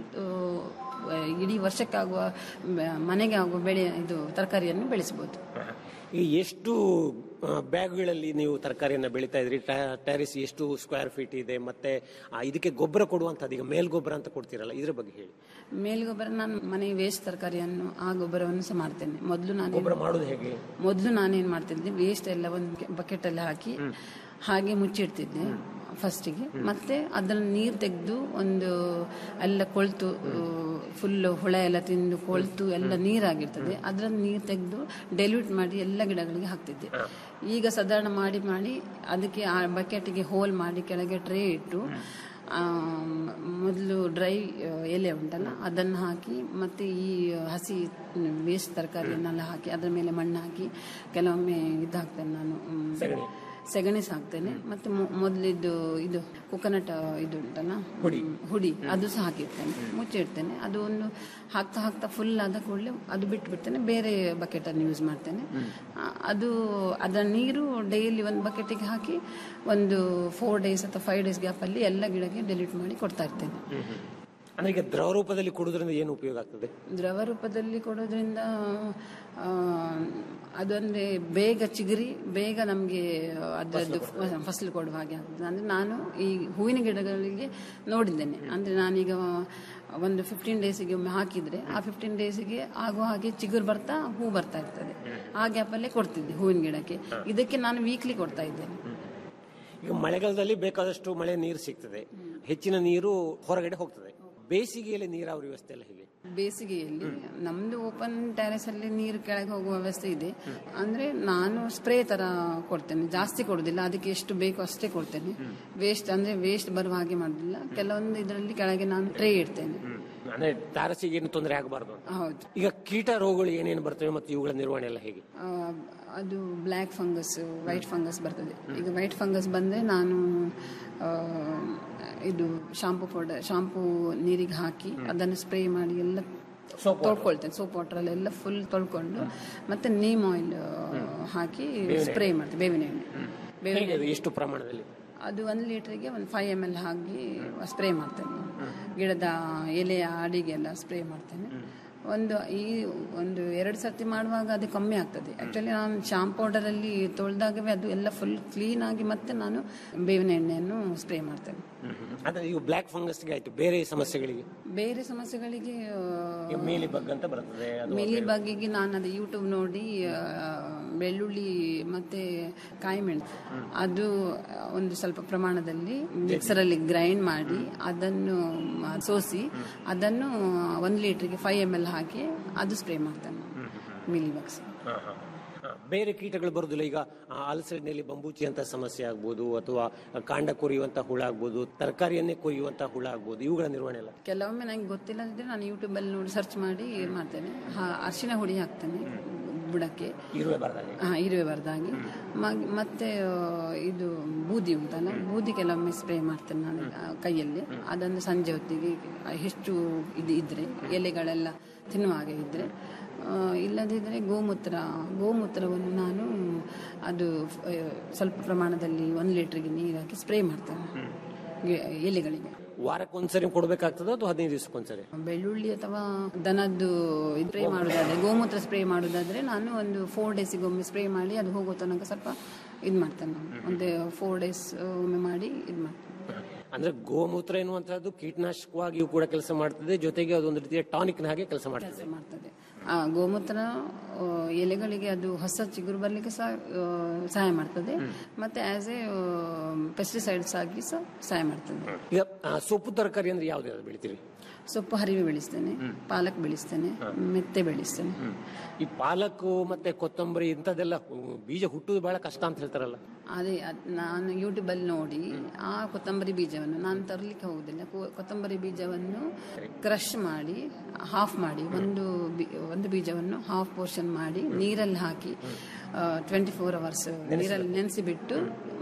ಇಡೀ ವರ್ಷಕ್ಕಾಗುವ ಬ- ಮನೆಗೆ ಆಗುವ ಬೆಳೆ ಇದು ತರಕಾರಿಯನ್ನು ಬೆಳೆಸ್ಬೋದು ಈ ಎಷ್ಟು ಬ್ಯಾಗ್ಗಳಲ್ಲಿ ನೀವು ತರಕಾರಿಯನ್ನ ಬೆಳೀತಾ ಇದ್ರಿ ಟ್ಯಾರಿಸ್ ಎಷ್ಟು ಸ್ಕ್ವೇರ್ ಫೀಟ್ ಇದೆ ಮತ್ತೆ ಆ, ಇದಕ್ಕೆ ಗೊಬ್ಬರ ಕೊಡುವಂತದ್ದು ಈಗ ಮೇಲ್ ಗೊಬ್ಬರ ಅಂತ ಕೊಡ್ತೀರಲ್ಲ ಇದ್ರ ಬಗ್ಗೆ ಹೇಳಿ ಮೇಲ್ಗೊಬ್ಬರ ನಾನು ಮನೆ ವೇಸ್ಟ್ ತರಕಾರಿಯನ್ನು ಆ ಗೊಬ್ಬರವನ್ನು ಸಹ ಮಾಡ್ತೇನೆ ಮೊದಲು ನಾನು ಗೊಬ್ಬರ ಮಾಡೋದು ಹೇಗೆ ಮೊದಲು ನಾನೇನ್ ಮಾಡ್ತಿದ್ದೆ ವೇಸ್ಟ್ ಎಲ್ಲ ಒಂದು ಬಕೆಟ್ ಅಲ್ಲಿ ಹಾಕಿ ಹಾಗೆ ಮುಚ್ಚಿಡ್ತಿದ್ದೆ ಫಸ್ಟಿಗೆ ಮತ್ತೆ ಅದನ್ನು ನೀರು ತೆಗೆದು ಒಂದು ಎಲ್ಲ ಕೊಳ್ತು ಫುಲ್ ಹುಳ ಎಲ್ಲ ತಿಂದು ಕೊಳ್ತು ಎಲ್ಲ ನೀರಾಗಿರ್ತದೆ ಅದರಲ್ಲಿ ನೀರು ತೆಗೆದು ಡೆಲ್ಯೂಟ್ ಮಾಡಿ ಎಲ್ಲ ಗಿಡಗಳಿಗೆ ಹಾಕ್ತಿದ್ದೆ ಈಗ ಸಾಧಾರಣ ಮಾಡಿ ಮಾಡಿ ಅದಕ್ಕೆ ಆ ಬಕೆಟ್ಗೆ ಹೋಲ್ ಮಾಡಿ ಕೆಳಗೆ ಟ್ರೇ ಇಟ್ಟು ಮೊದಲು ಡ್ರೈ ಎಲೆ ಉಂಟಲ್ಲ ಅದನ್ನು ಹಾಕಿ ಮತ್ತು ಈ ಹಸಿ ವೇಸ್ಟ್ ತರಕಾರಿಯನ್ನೆಲ್ಲ ಹಾಕಿ ಅದರ ಮೇಲೆ ಮಣ್ಣು ಹಾಕಿ ಕೆಲವೊಮ್ಮೆ ಇದು ಹಾಕ್ತೇನೆ ನಾನು ಮ್, ಸೆಗಣಿ ಸಹ ಹಾಕ್ತೇನೆ ಮತ್ತು ಮೊದಲಿದ್ದು ಇದು ಕೊಕೊನಟ್ ಇದು ಉಂಟಲ್ಲ ಹ್ಮ್, ಹುಡಿ ಅದು ಸಹ ಹಾಕಿರ್ತೇನೆ ಮುಚ್ಚಿಡ್ತೇನೆ ಅದು ಒಂದು ಹಾಕ್ತಾ ಹಾಕ್ತಾ ಫುಲ್ ಆದ ಕೂಡಲೇ ಅದು ಬಿಟ್ಟು ಬಿಡ್ತೇನೆ ಬೇರೆ ಬಕೆಟನ್ನು ಯೂಸ್ ಮಾಡ್ತೇನೆ ಆ, ಅದು ಅದರ ನೀರು ಡೈಲಿ ಒಂದು ಬಕೆಟಿಗೆ ಹಾಕಿ ಒಂದು ಫೋರ್ ಡೇಸ್ ಅಥವಾ ಫೈವ್ ಡೇಸ್ ಗ್ಯಾಪಲ್ಲಿ ಎಲ್ಲ ಗಿಡಕ್ಕೆ ಡೆಲಿಟ್ ಮಾಡಿ ಕೊಡ್ತಾ ಇರ್ತೇನೆ ಅಂದ್ರೆ ಈಗ ದ್ರವ ರೂಪದಲ್ಲಿ ಕೊಡುವುದರಿಂದ ಏನು ಉಪಯೋಗ ಆಗ್ತದೆ ದ್ರವ ರೂಪದಲ್ಲಿ ಕೊಡೋದ್ರಿಂದ ಆ, ಅದು ಅಂದರೆ ಬೇಗ ಚಿಗುರಿ ಬೇಗ ನಮಗೆ ಅದರದ್ದು ಫಸಲು ಕೊಡುವ ಹಾಗೆ ಆಗ್ತದೆ ಅಂದರೆ ನಾನು ಈ ಹೂವಿನ ಗಿಡಗಳಿಗೆ ನೋಡಿದ್ದೇನೆ ಅಂದರೆ ನಾನೀಗ ಒಂದು ಫಿಫ್ಟೀನ್ ಡೇಸಿಗೆ ಒಮ್ಮೆ ಹಾಕಿದರೆ ಆ ಫಿಫ್ಟೀನ್ ಡೇಸಿಗೆ ಆಗುವ ಹಾಗೆ ಚಿಗುರು ಬರ್ತಾ ಹೂ ಬರ್ತಾ ಇರ್ತದೆ ಆ ಗ್ಯಾಪಲ್ಲೇ ಕೊಡ್ತಿದ್ದೆ ಹೂವಿನ ಗಿಡಕ್ಕೆ ಇದಕ್ಕೆ ನಾನು ವೀಕ್ಲಿ ಕೊಡ್ತಾ ಇದ್ದೇನೆ ಈಗ ಮಳೆಗಾಲದಲ್ಲಿ ಬೇಕಾದಷ್ಟು ಮಳೆ ನೀರು ಸಿಗ್ತದೆ ಹೆಚ್ಚಿನ ನೀರು ಹೊರಗಡೆ ಹೋಗ್ತದೆ ಬೇಸಿಗೆಯಲ್ಲಿ ನೀರಾವರಿ ವ್ಯವಸ್ಥೆ ಎಲ್ಲ ಹೇಗೆ ಬೇಸಿಗೆಯಲ್ಲಿ ನಮ್ದು ಓಪನ್ ಟ್ಯಾರೆಸ್ ಅಲ್ಲಿ ನೀರು ಕೆಳಗೆ ಹೋಗುವ ವ್ಯವಸ್ಥೆ ಇದೆ ಅಂದ್ರೆ ನಾನು ಸ್ಪ್ರೇ ತರ ಕೊಡ್ತೇನೆ ಜಾಸ್ತಿ ಕೊಡುದಿಲ್ಲ ಅದಕ್ಕೆ ಎಷ್ಟು ಬೇಕು ಅಷ್ಟೇ ಕೊಡ್ತೇನೆ ವೇಸ್ಟ್ ಅಂದ್ರೆ ವೇಸ್ಟ್ ಬರುವ ಹಾಗೆ ಮಾಡುದಿಲ್ಲ ಕೆಲವೊಂದು ಇದರಲ್ಲಿ ಕೆಳಗೆ ನಾನು ಟ್ರೇ ಇಡ್ತೇನೆ ಅಂದ್ರೆ ತಾರಸಿಗೆ ಏನು ತೊಂದರೆ ಆಗಬಾರ್ದು ಅಂತ ಹೌದು ಈಗ ಕೀಟ ರೋಗಗಳು ಏನೇನು ಬರ್ತವೆ ಮತ್ತು ಇವುಗಳ ನಿರ್ವಹಣೆ ಎಲ್ಲ ಹೇಗೆ ಆ, ಅದು ಬ್ಲ್ಯಾಕ್ ಫಂಗಸ್ ವೈಟ್ ಫಂಗಸ್ ಬರ್ತದೆ ಈಗ ವೈಟ್ ಫಂಗಸ್ ಬಂದರೆ ನಾನು ಆ, ಇದು ಶಾಂಪೂ ಪೌಡರ್ ಶಾಂಪೂ ನೀರಿಗೆ ಹಾಕಿ ಅದನ್ನು ಸ್ಪ್ರೇ ಮಾಡಿ ಎಲ್ಲ ತೊಳ್ಕೊಳ್ತೇನೆ ಸೋಪ್ ವಾಟರಲ್ಲೆಲ್ಲ ಫುಲ್ ತೊಳ್ಕೊಂಡು ಮತ್ತೆ ನೀಮ್ ಆಯಿಲ್ ಹಾಕಿ ಬೇವಿನ ಸ್ಪ್ರೇ ಮಾಡ್ತೇನೆ ಬೇವಿನ ಎಣ್ಣೆ ಬೇವಿನ ಹೇಗೆ ಅದು ಎಷ್ಟು ಪ್ರಮಾಣದಲ್ಲಿ ಅದು ಒಂದು ಲೀಟ್ರಿಗೆ ಒಂದು ಫೈವ್ ಎಮ್ ಎಲ್ ಹಾಕಿ ಸ್ಪ್ರೇ ಮಾಡ್ತೇನೆ ಗಿಡದ ಎಲೆಯ ಅಡಿಗೆಲ್ಲ ಸ್ಪ್ರೇ ಮಾಡ್ತೇನೆ ಒಂದು ಈ ಒಂದು ಎರಡು ಸರ್ತಿ ಮಾಡುವಾಗ ಅದು ಕಮ್ಮಿ ಆಗ್ತದೆ ಆಕ್ಚುಲಿ ನಾನು ಶಾಂಪ್ ಪೌಡರಲ್ಲಿ ತೊಳೆದಾಗವೇ ಅದು ಎಲ್ಲ ಫುಲ್ ಕ್ಲೀನ್ ಆಗಿ ಮತ್ತೆ ನಾನು ಬೇವಿನ ಎಣ್ಣೆಯನ್ನು ಸ್ಪ್ರೇ ಮಾಡ್ತೇನೆ ಅದೇ ಈಗ ಬ್ಲ್ಯಾಕ್ ಫಂಗಸ್ಗೆ ಆಯ್ತು ಬೇರೆ ಸಮಸ್ಯೆಗಳಿಗೆ ಬೇರೆ ಸಮಸ್ಯೆಗಳಿಗೆ ಈಗ ಮೇಲಿ ಬಗ್ ಅಂತ ಬರ್ತದೆ ಅದು ಮೆಲಿ ಬಗ್ಗೆಗೆ ನಾನು ಅದು ಯೂಟ್ಯೂಬ್ ನೋಡಿ ಆ, ಬೆಳ್ಳುಳ್ಳಿ ಮತ್ತೆ ಕಾಯಿ ಮೆಣಸು ಅದು ಒಂದು ಸ್ವಲ್ಪ ಪ್ರಮಾಣದಲ್ಲಿ ಮಿಕ್ಸರಲ್ಲಿ ಗ್ರೈಂಡ್ ಮಾಡಿ ಅದನ್ನು ಮ- ಸೋಸಿ ಅದನ್ನು ಒಂದು ಲೀಟ್ರಿಗೆ ಫೈವ್ ಎಮ್ ಎಲ್ ಹಾಕಿ ಅದು ಸ್ಪ್ರೇ ಮಾಡ್ತೇನೆ ಮಿಲಿ ಬಾಕ್ಸ್ ಹಾ, ಹಾ. ಹಾ, ಬೇರೆ ಕೀಟಗಳು ಬರುದಿಲ್ಲ ಈಗ ಆ, ಹಲಸಿನಲ್ಲಿ ಬಂಬೂಚಿ ಅಂತ ಸಮಸ್ಯೆ ಆಗ್ಬೋದು ಅಥವಾ ಕಾಂಡ ಕೊರಿಯುವಂತ ಹುಳ ಆಗ್ಬೋದು ತರಕಾರಿಯನ್ನೇ ಕೊರಿಯುವಂತ ಹುಳ ಆಗ್ಬೋದು ಇವುಗಳ ನಿರ್ವಹಣೆ ಎಲ್ಲ ಕೆಲವೊಮ್ಮೆ ನಂಗೆ ಗೊತ್ತಿಲ್ಲದಿದ್ರೆ ನಾನು ಯೂಟ್ಯೂಬಲ್ಲಿ ನೋಡಿ ಸರ್ಚ್ ಮಾಡಿ ಮಾಡ್ತೇನೆ ಹಾ, ಅರಿಶಿನ ಹುಡಿ ಹಾಕ್ತೇನೆ ಬುಡಕ್ಕೆ ಇರುವೆ ಬರದಾಗೆ ಹಾ ಇರುವೆ ಬರ್ದಾಗಿ ಮ- ಮತ್ತೆ ಆ, ಇದು ಬೂದಿ ಉಂಟಲ್ಲ ಬೂದಿ ಕೆಲವೊಮ್ಮೆ ಸ್ಪ್ರೇ ಮಾಡ್ತೇನೆ ನಾನು ಆ, ಕೈಯಲ್ಲಿ ಅದನ್ನು ಸಂಜೆ ಹೊತ್ತಿಗೆ ಹೆಚ್ಚು ಇದು ಇದ್ರೆ ಎಲೆಗಳೆಲ್ಲ ತಿನ್ನುವ ಹಾಗೆ ಇದ್ರೆ ಆ, ಇಲ್ಲದಿದ್ದರೆ ಗೋಮೂತ್ರ ಗೋಮೂತ್ರವನ್ನು ನಾನು ಅದು ಆ, ಸ್ವಲ್ಪ ಪ್ರಮಾಣದಲ್ಲಿ ಒಂದು ಲೀಟ್ರಿಗೆ ನೀರು ಹಾಕಿ ಸ್ಪ್ರೇ ಮಾಡ್ತೇನೆ ಗಿ- ಎಲೆಗಳಿಗೆ ವಾರಕ್ಕೊಂದ್ಸರಿ ಕೊಡ್ಬೇಕಾಗ್ತದ ಅಥವಾ ಹದಿನೈದು ದಿವಸಕ್ಕೊಂದ್ಸರಿ ಬೆಳ್ಳುಳ್ಳಿ ಅಥವಾ ದನದ್ದು ಸ್ಪ್ರೇ ಮಾಡೋದಾದ್ರೆ ಗೋಮೂತ್ರ ಸ್ಪ್ರೇ ಮಾಡೋದಾದ್ರೆ ನಾನು ಒಂದು ಫೋರ್ ಡೇಸಿಗೆ ಒಮ್ಮೆ ಸ್ಪ್ರೇ ಮಾಡಿ ಅದು ಹೋಗೋ ತನಕ ಸ್ವಲ್ಪ ಇದು ಮಾಡ್ತೇನೆ ನಾನು ಒಂದು ಫೋರ್ ಡೇಸ್ ಒಮ್ಮೆ ಮಾಡಿ ಇದು ಮಾಡ್ತೇನೆ ಅಂದ್ರೆ ಗೋಮೂತ್ರ ಎನ್ನುವಂತಹದ್ದು ಕೀಟನಾಶಕವಾಗಿಯೂ ಕೂಡ ಕೆಲಸ ಮಾಡ್ತದೆ ಜೊತೆಗೆ ಅದೊಂದು ರೀತಿಯ ಟಾನಿಕ್ನ ಹಾಗೆ ಕೆಲಸ ಮಾಡ್ತದೆ ಕೆಲಸ ಮಾಡ್ತದೆ ಆ ಗೋಮೂತ್ರ ಆ, ಎಲೆಗಳಿಗೆ ಅದು ಹೊಸ ಚಿಗುರು ಬರಲಿಕ್ಕೆ ಸಹ ಆ, ಸಹಾಯ ಮಾಡ್ತದೆ ಮತ್ತೆ ಆಸ್ ಎ ಪೆಸ್ಟಿಸೈಡ್ಸ್ ಆಗಿ ಸಹ ಸಹಾಯ ಮಾಡ್ತದೆ ಈಗ ಆ, ಸೊಪ್ಪು ತರಕಾರಿ ಅಂದ್ರೆ ಯಾವ್ದು ಯಾವ್ದು ಬೆಳಿತೀರಿ ಸೊಪ್ಪು ಹರಿವೆ ಬೆಳೆಸ್ತೇನೆ ಪಾಲಕ್ ಬೆಳೆಸ್ತೇನೆ ಮೆತ್ತೆ ಬೆಳೆಸ್ತೇನೆ ಈ ಪಾಲಕ್ ಮತ್ತೆ ಕೊತ್ತಂಬರಿ ಇಂಥದ್ದೆಲ್ಲ ಹು- ಬೀಜ ಹುಟ್ಟುದು ಬಹಳ ಕಷ್ಟ ಅಂತ ಹೇಳ್ತಾರಲ್ಲ ಅದೇ ಅದ್ ನಾನು ಯೂಟ್ಯೂಬಲ್ಲಿ ನೋಡಿ ಆ ಕೊತ್ತಂಬರಿ ಬೀಜವನ್ನು ನಾನು ತರಲಿಕ್ಕೆ ಹೋಗುದಿಲ್ಲ ಕೊ- ಕೊತ್ತಂಬರಿ ಬೀಜವನ್ನು ಕ್ರಷ್ ಮಾಡಿ ಹಾಫ್ ಮಾಡಿ ಒಂದು ಬಿ- ಒಂದು ಬೀಜವನ್ನು ಹಾಫ್ ಪೋರ್ಷನ್ ಮಾಡಿ ನೀರಲ್ಲಿ ಹಾಕಿ ಟ್ವೆಂಟಿ ಫೋರ್ ಅವರ್ಸ್ ನೀರಲ್ಲಿ ನೆನೆಸಿ ಬಿಟ್ಟು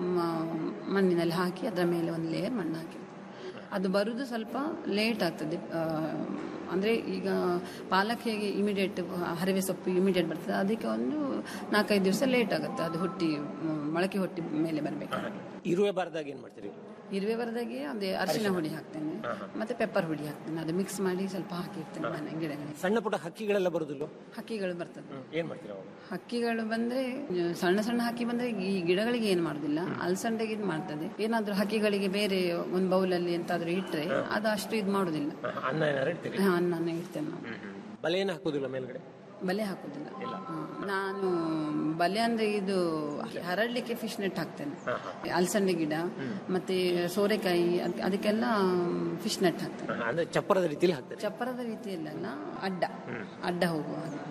ಮಣ್ಣಿನಲ್ಲಿ ಹಾಕಿ ಅದರ ಮೇಲೆ ಒಂದು ಲೇಯರ್ ಮಣ್ಣು ಹಾಕಿ ಅದು ಬರುವುದು ಸ್ವಲ್ಪ ಲೇಟ್ ಆಗ್ತದೆ ಆ, ಅಂದರೆ ಈಗ ಪಾಲಕ್ ಹೇಗೆ ಇಮಿಡಿಯೇಟ್ ಹರಿವೆ ಸೊಪ್ಪು ಇಮಿಡಿಯೇಟ್ ಬರ್ತದೆ ಅದಕ್ಕೆ ಒಂದು ನಾಲ್ಕೈದು ದಿವಸ ಲೇಟ್ ಆಗುತ್ತೆ ಅದು ಹುಟ್ಟಿ ಮ್, ಮೊಳಕೆ ಹುಟ್ಟಿ ಮೇಲೆ ಬರಬೇಕು ಇರುವೆ ಬಾರದಾಗ ಏನ್ ಮಾಡ್ತೀರಿ ಇರುವೆ ಬರದಾಗೆ ಅದೇ ಅರಿಶಿನ ಹುಡಿ ಹಾಕ್ತೇನೆ ಮತ್ತೆ ಪೆಪ್ಪರ್ ಹುಡಿ ಹಾಕ್ತೇನೆ ಅದು ಮಿಕ್ಸ್ ಮಾಡಿ ಸ್ವಲ್ಪ ಹಾಕಿರ್ತೇನೆ ಮನೆ ಗಿಡಗಳಿಗೆ ಸಣ್ಣ ಪುಟ್ಟ ಹಕ್ಕಿಗಳೆಲ್ಲ ಬರುದಿಲ್ಲ ಹಕ್ಕಿಗಳು ಬರ್ತದೆ ಏನ್ ಮಾಡ್ತೀರಾ ಅವಾಗ ಹಕ್ಕಿಗಳು ಬಂದ್ರೆ ಆ, ಸಣ್ಣ ಸಣ್ಣ ಹಕ್ಕಿ ಬಂದ್ರೆ ಈ ಗಿಡಗಳಿಗೆ ಏನು ಮಾಡುದಿಲ್ಲ ಅಲಸಂಡೆಗೆ ಇದು ಮಾಡ್ತದೆ ಏನಾದ್ರೂ ಹಕ್ಕಿಗಳಿಗೆ ಬೇರೆ ಒಂದು ಬೌಲಲ್ಲಿ ಎಂತಾದ್ರೂ ಇಟ್ರೆ ಅದು ಅಷ್ಟು ಇದು ಮಾಡುದಿಲ್ಲ ಅನ್ನ ಏನಾರು ಇಡ್ತೀರಿ ಹಾ, ಅನ್ನನೇ ಇಡ್ತೇನೆ ನಾವು ಬಲೆ ಏನು ಹಾಕುದಿಲ್ಲ ಮೇಲ್ಗಡೆ ಬಲೆ ಹಾಕುದಿಲ್ಲ ಹಾ. ನಾನು ಬಲೆ ಅಂದ್ರೆ ಇದು ಹರಡ್ಲಿಕ್ಕೆ ಫಿಶ್ ನೆಟ್ ಹಾಕ್ತೇನೆ ಅಲಸಂಡೆ ಗಿಡ ಮತ್ತೆ ಸೋರೆಕಾಯಿ ಅದ್- ಅದಕ್ಕೆಲ್ಲ ಫಿಶ್ ನೆಟ್ ಹಾಕ್ತೇನೆ ಅಂದ್ರೆ ಚಪ್ಪರದ ರೀತಿಯಲ್ಲಿ ಹಾಕ್ತಾರೆ ಚಪ್ಪರದ ರೀತಿಯಲ್ಲ ಅಡ್ಡ ಅಡ್ಡ ಹೋಗುವ ಹಾಗೆ.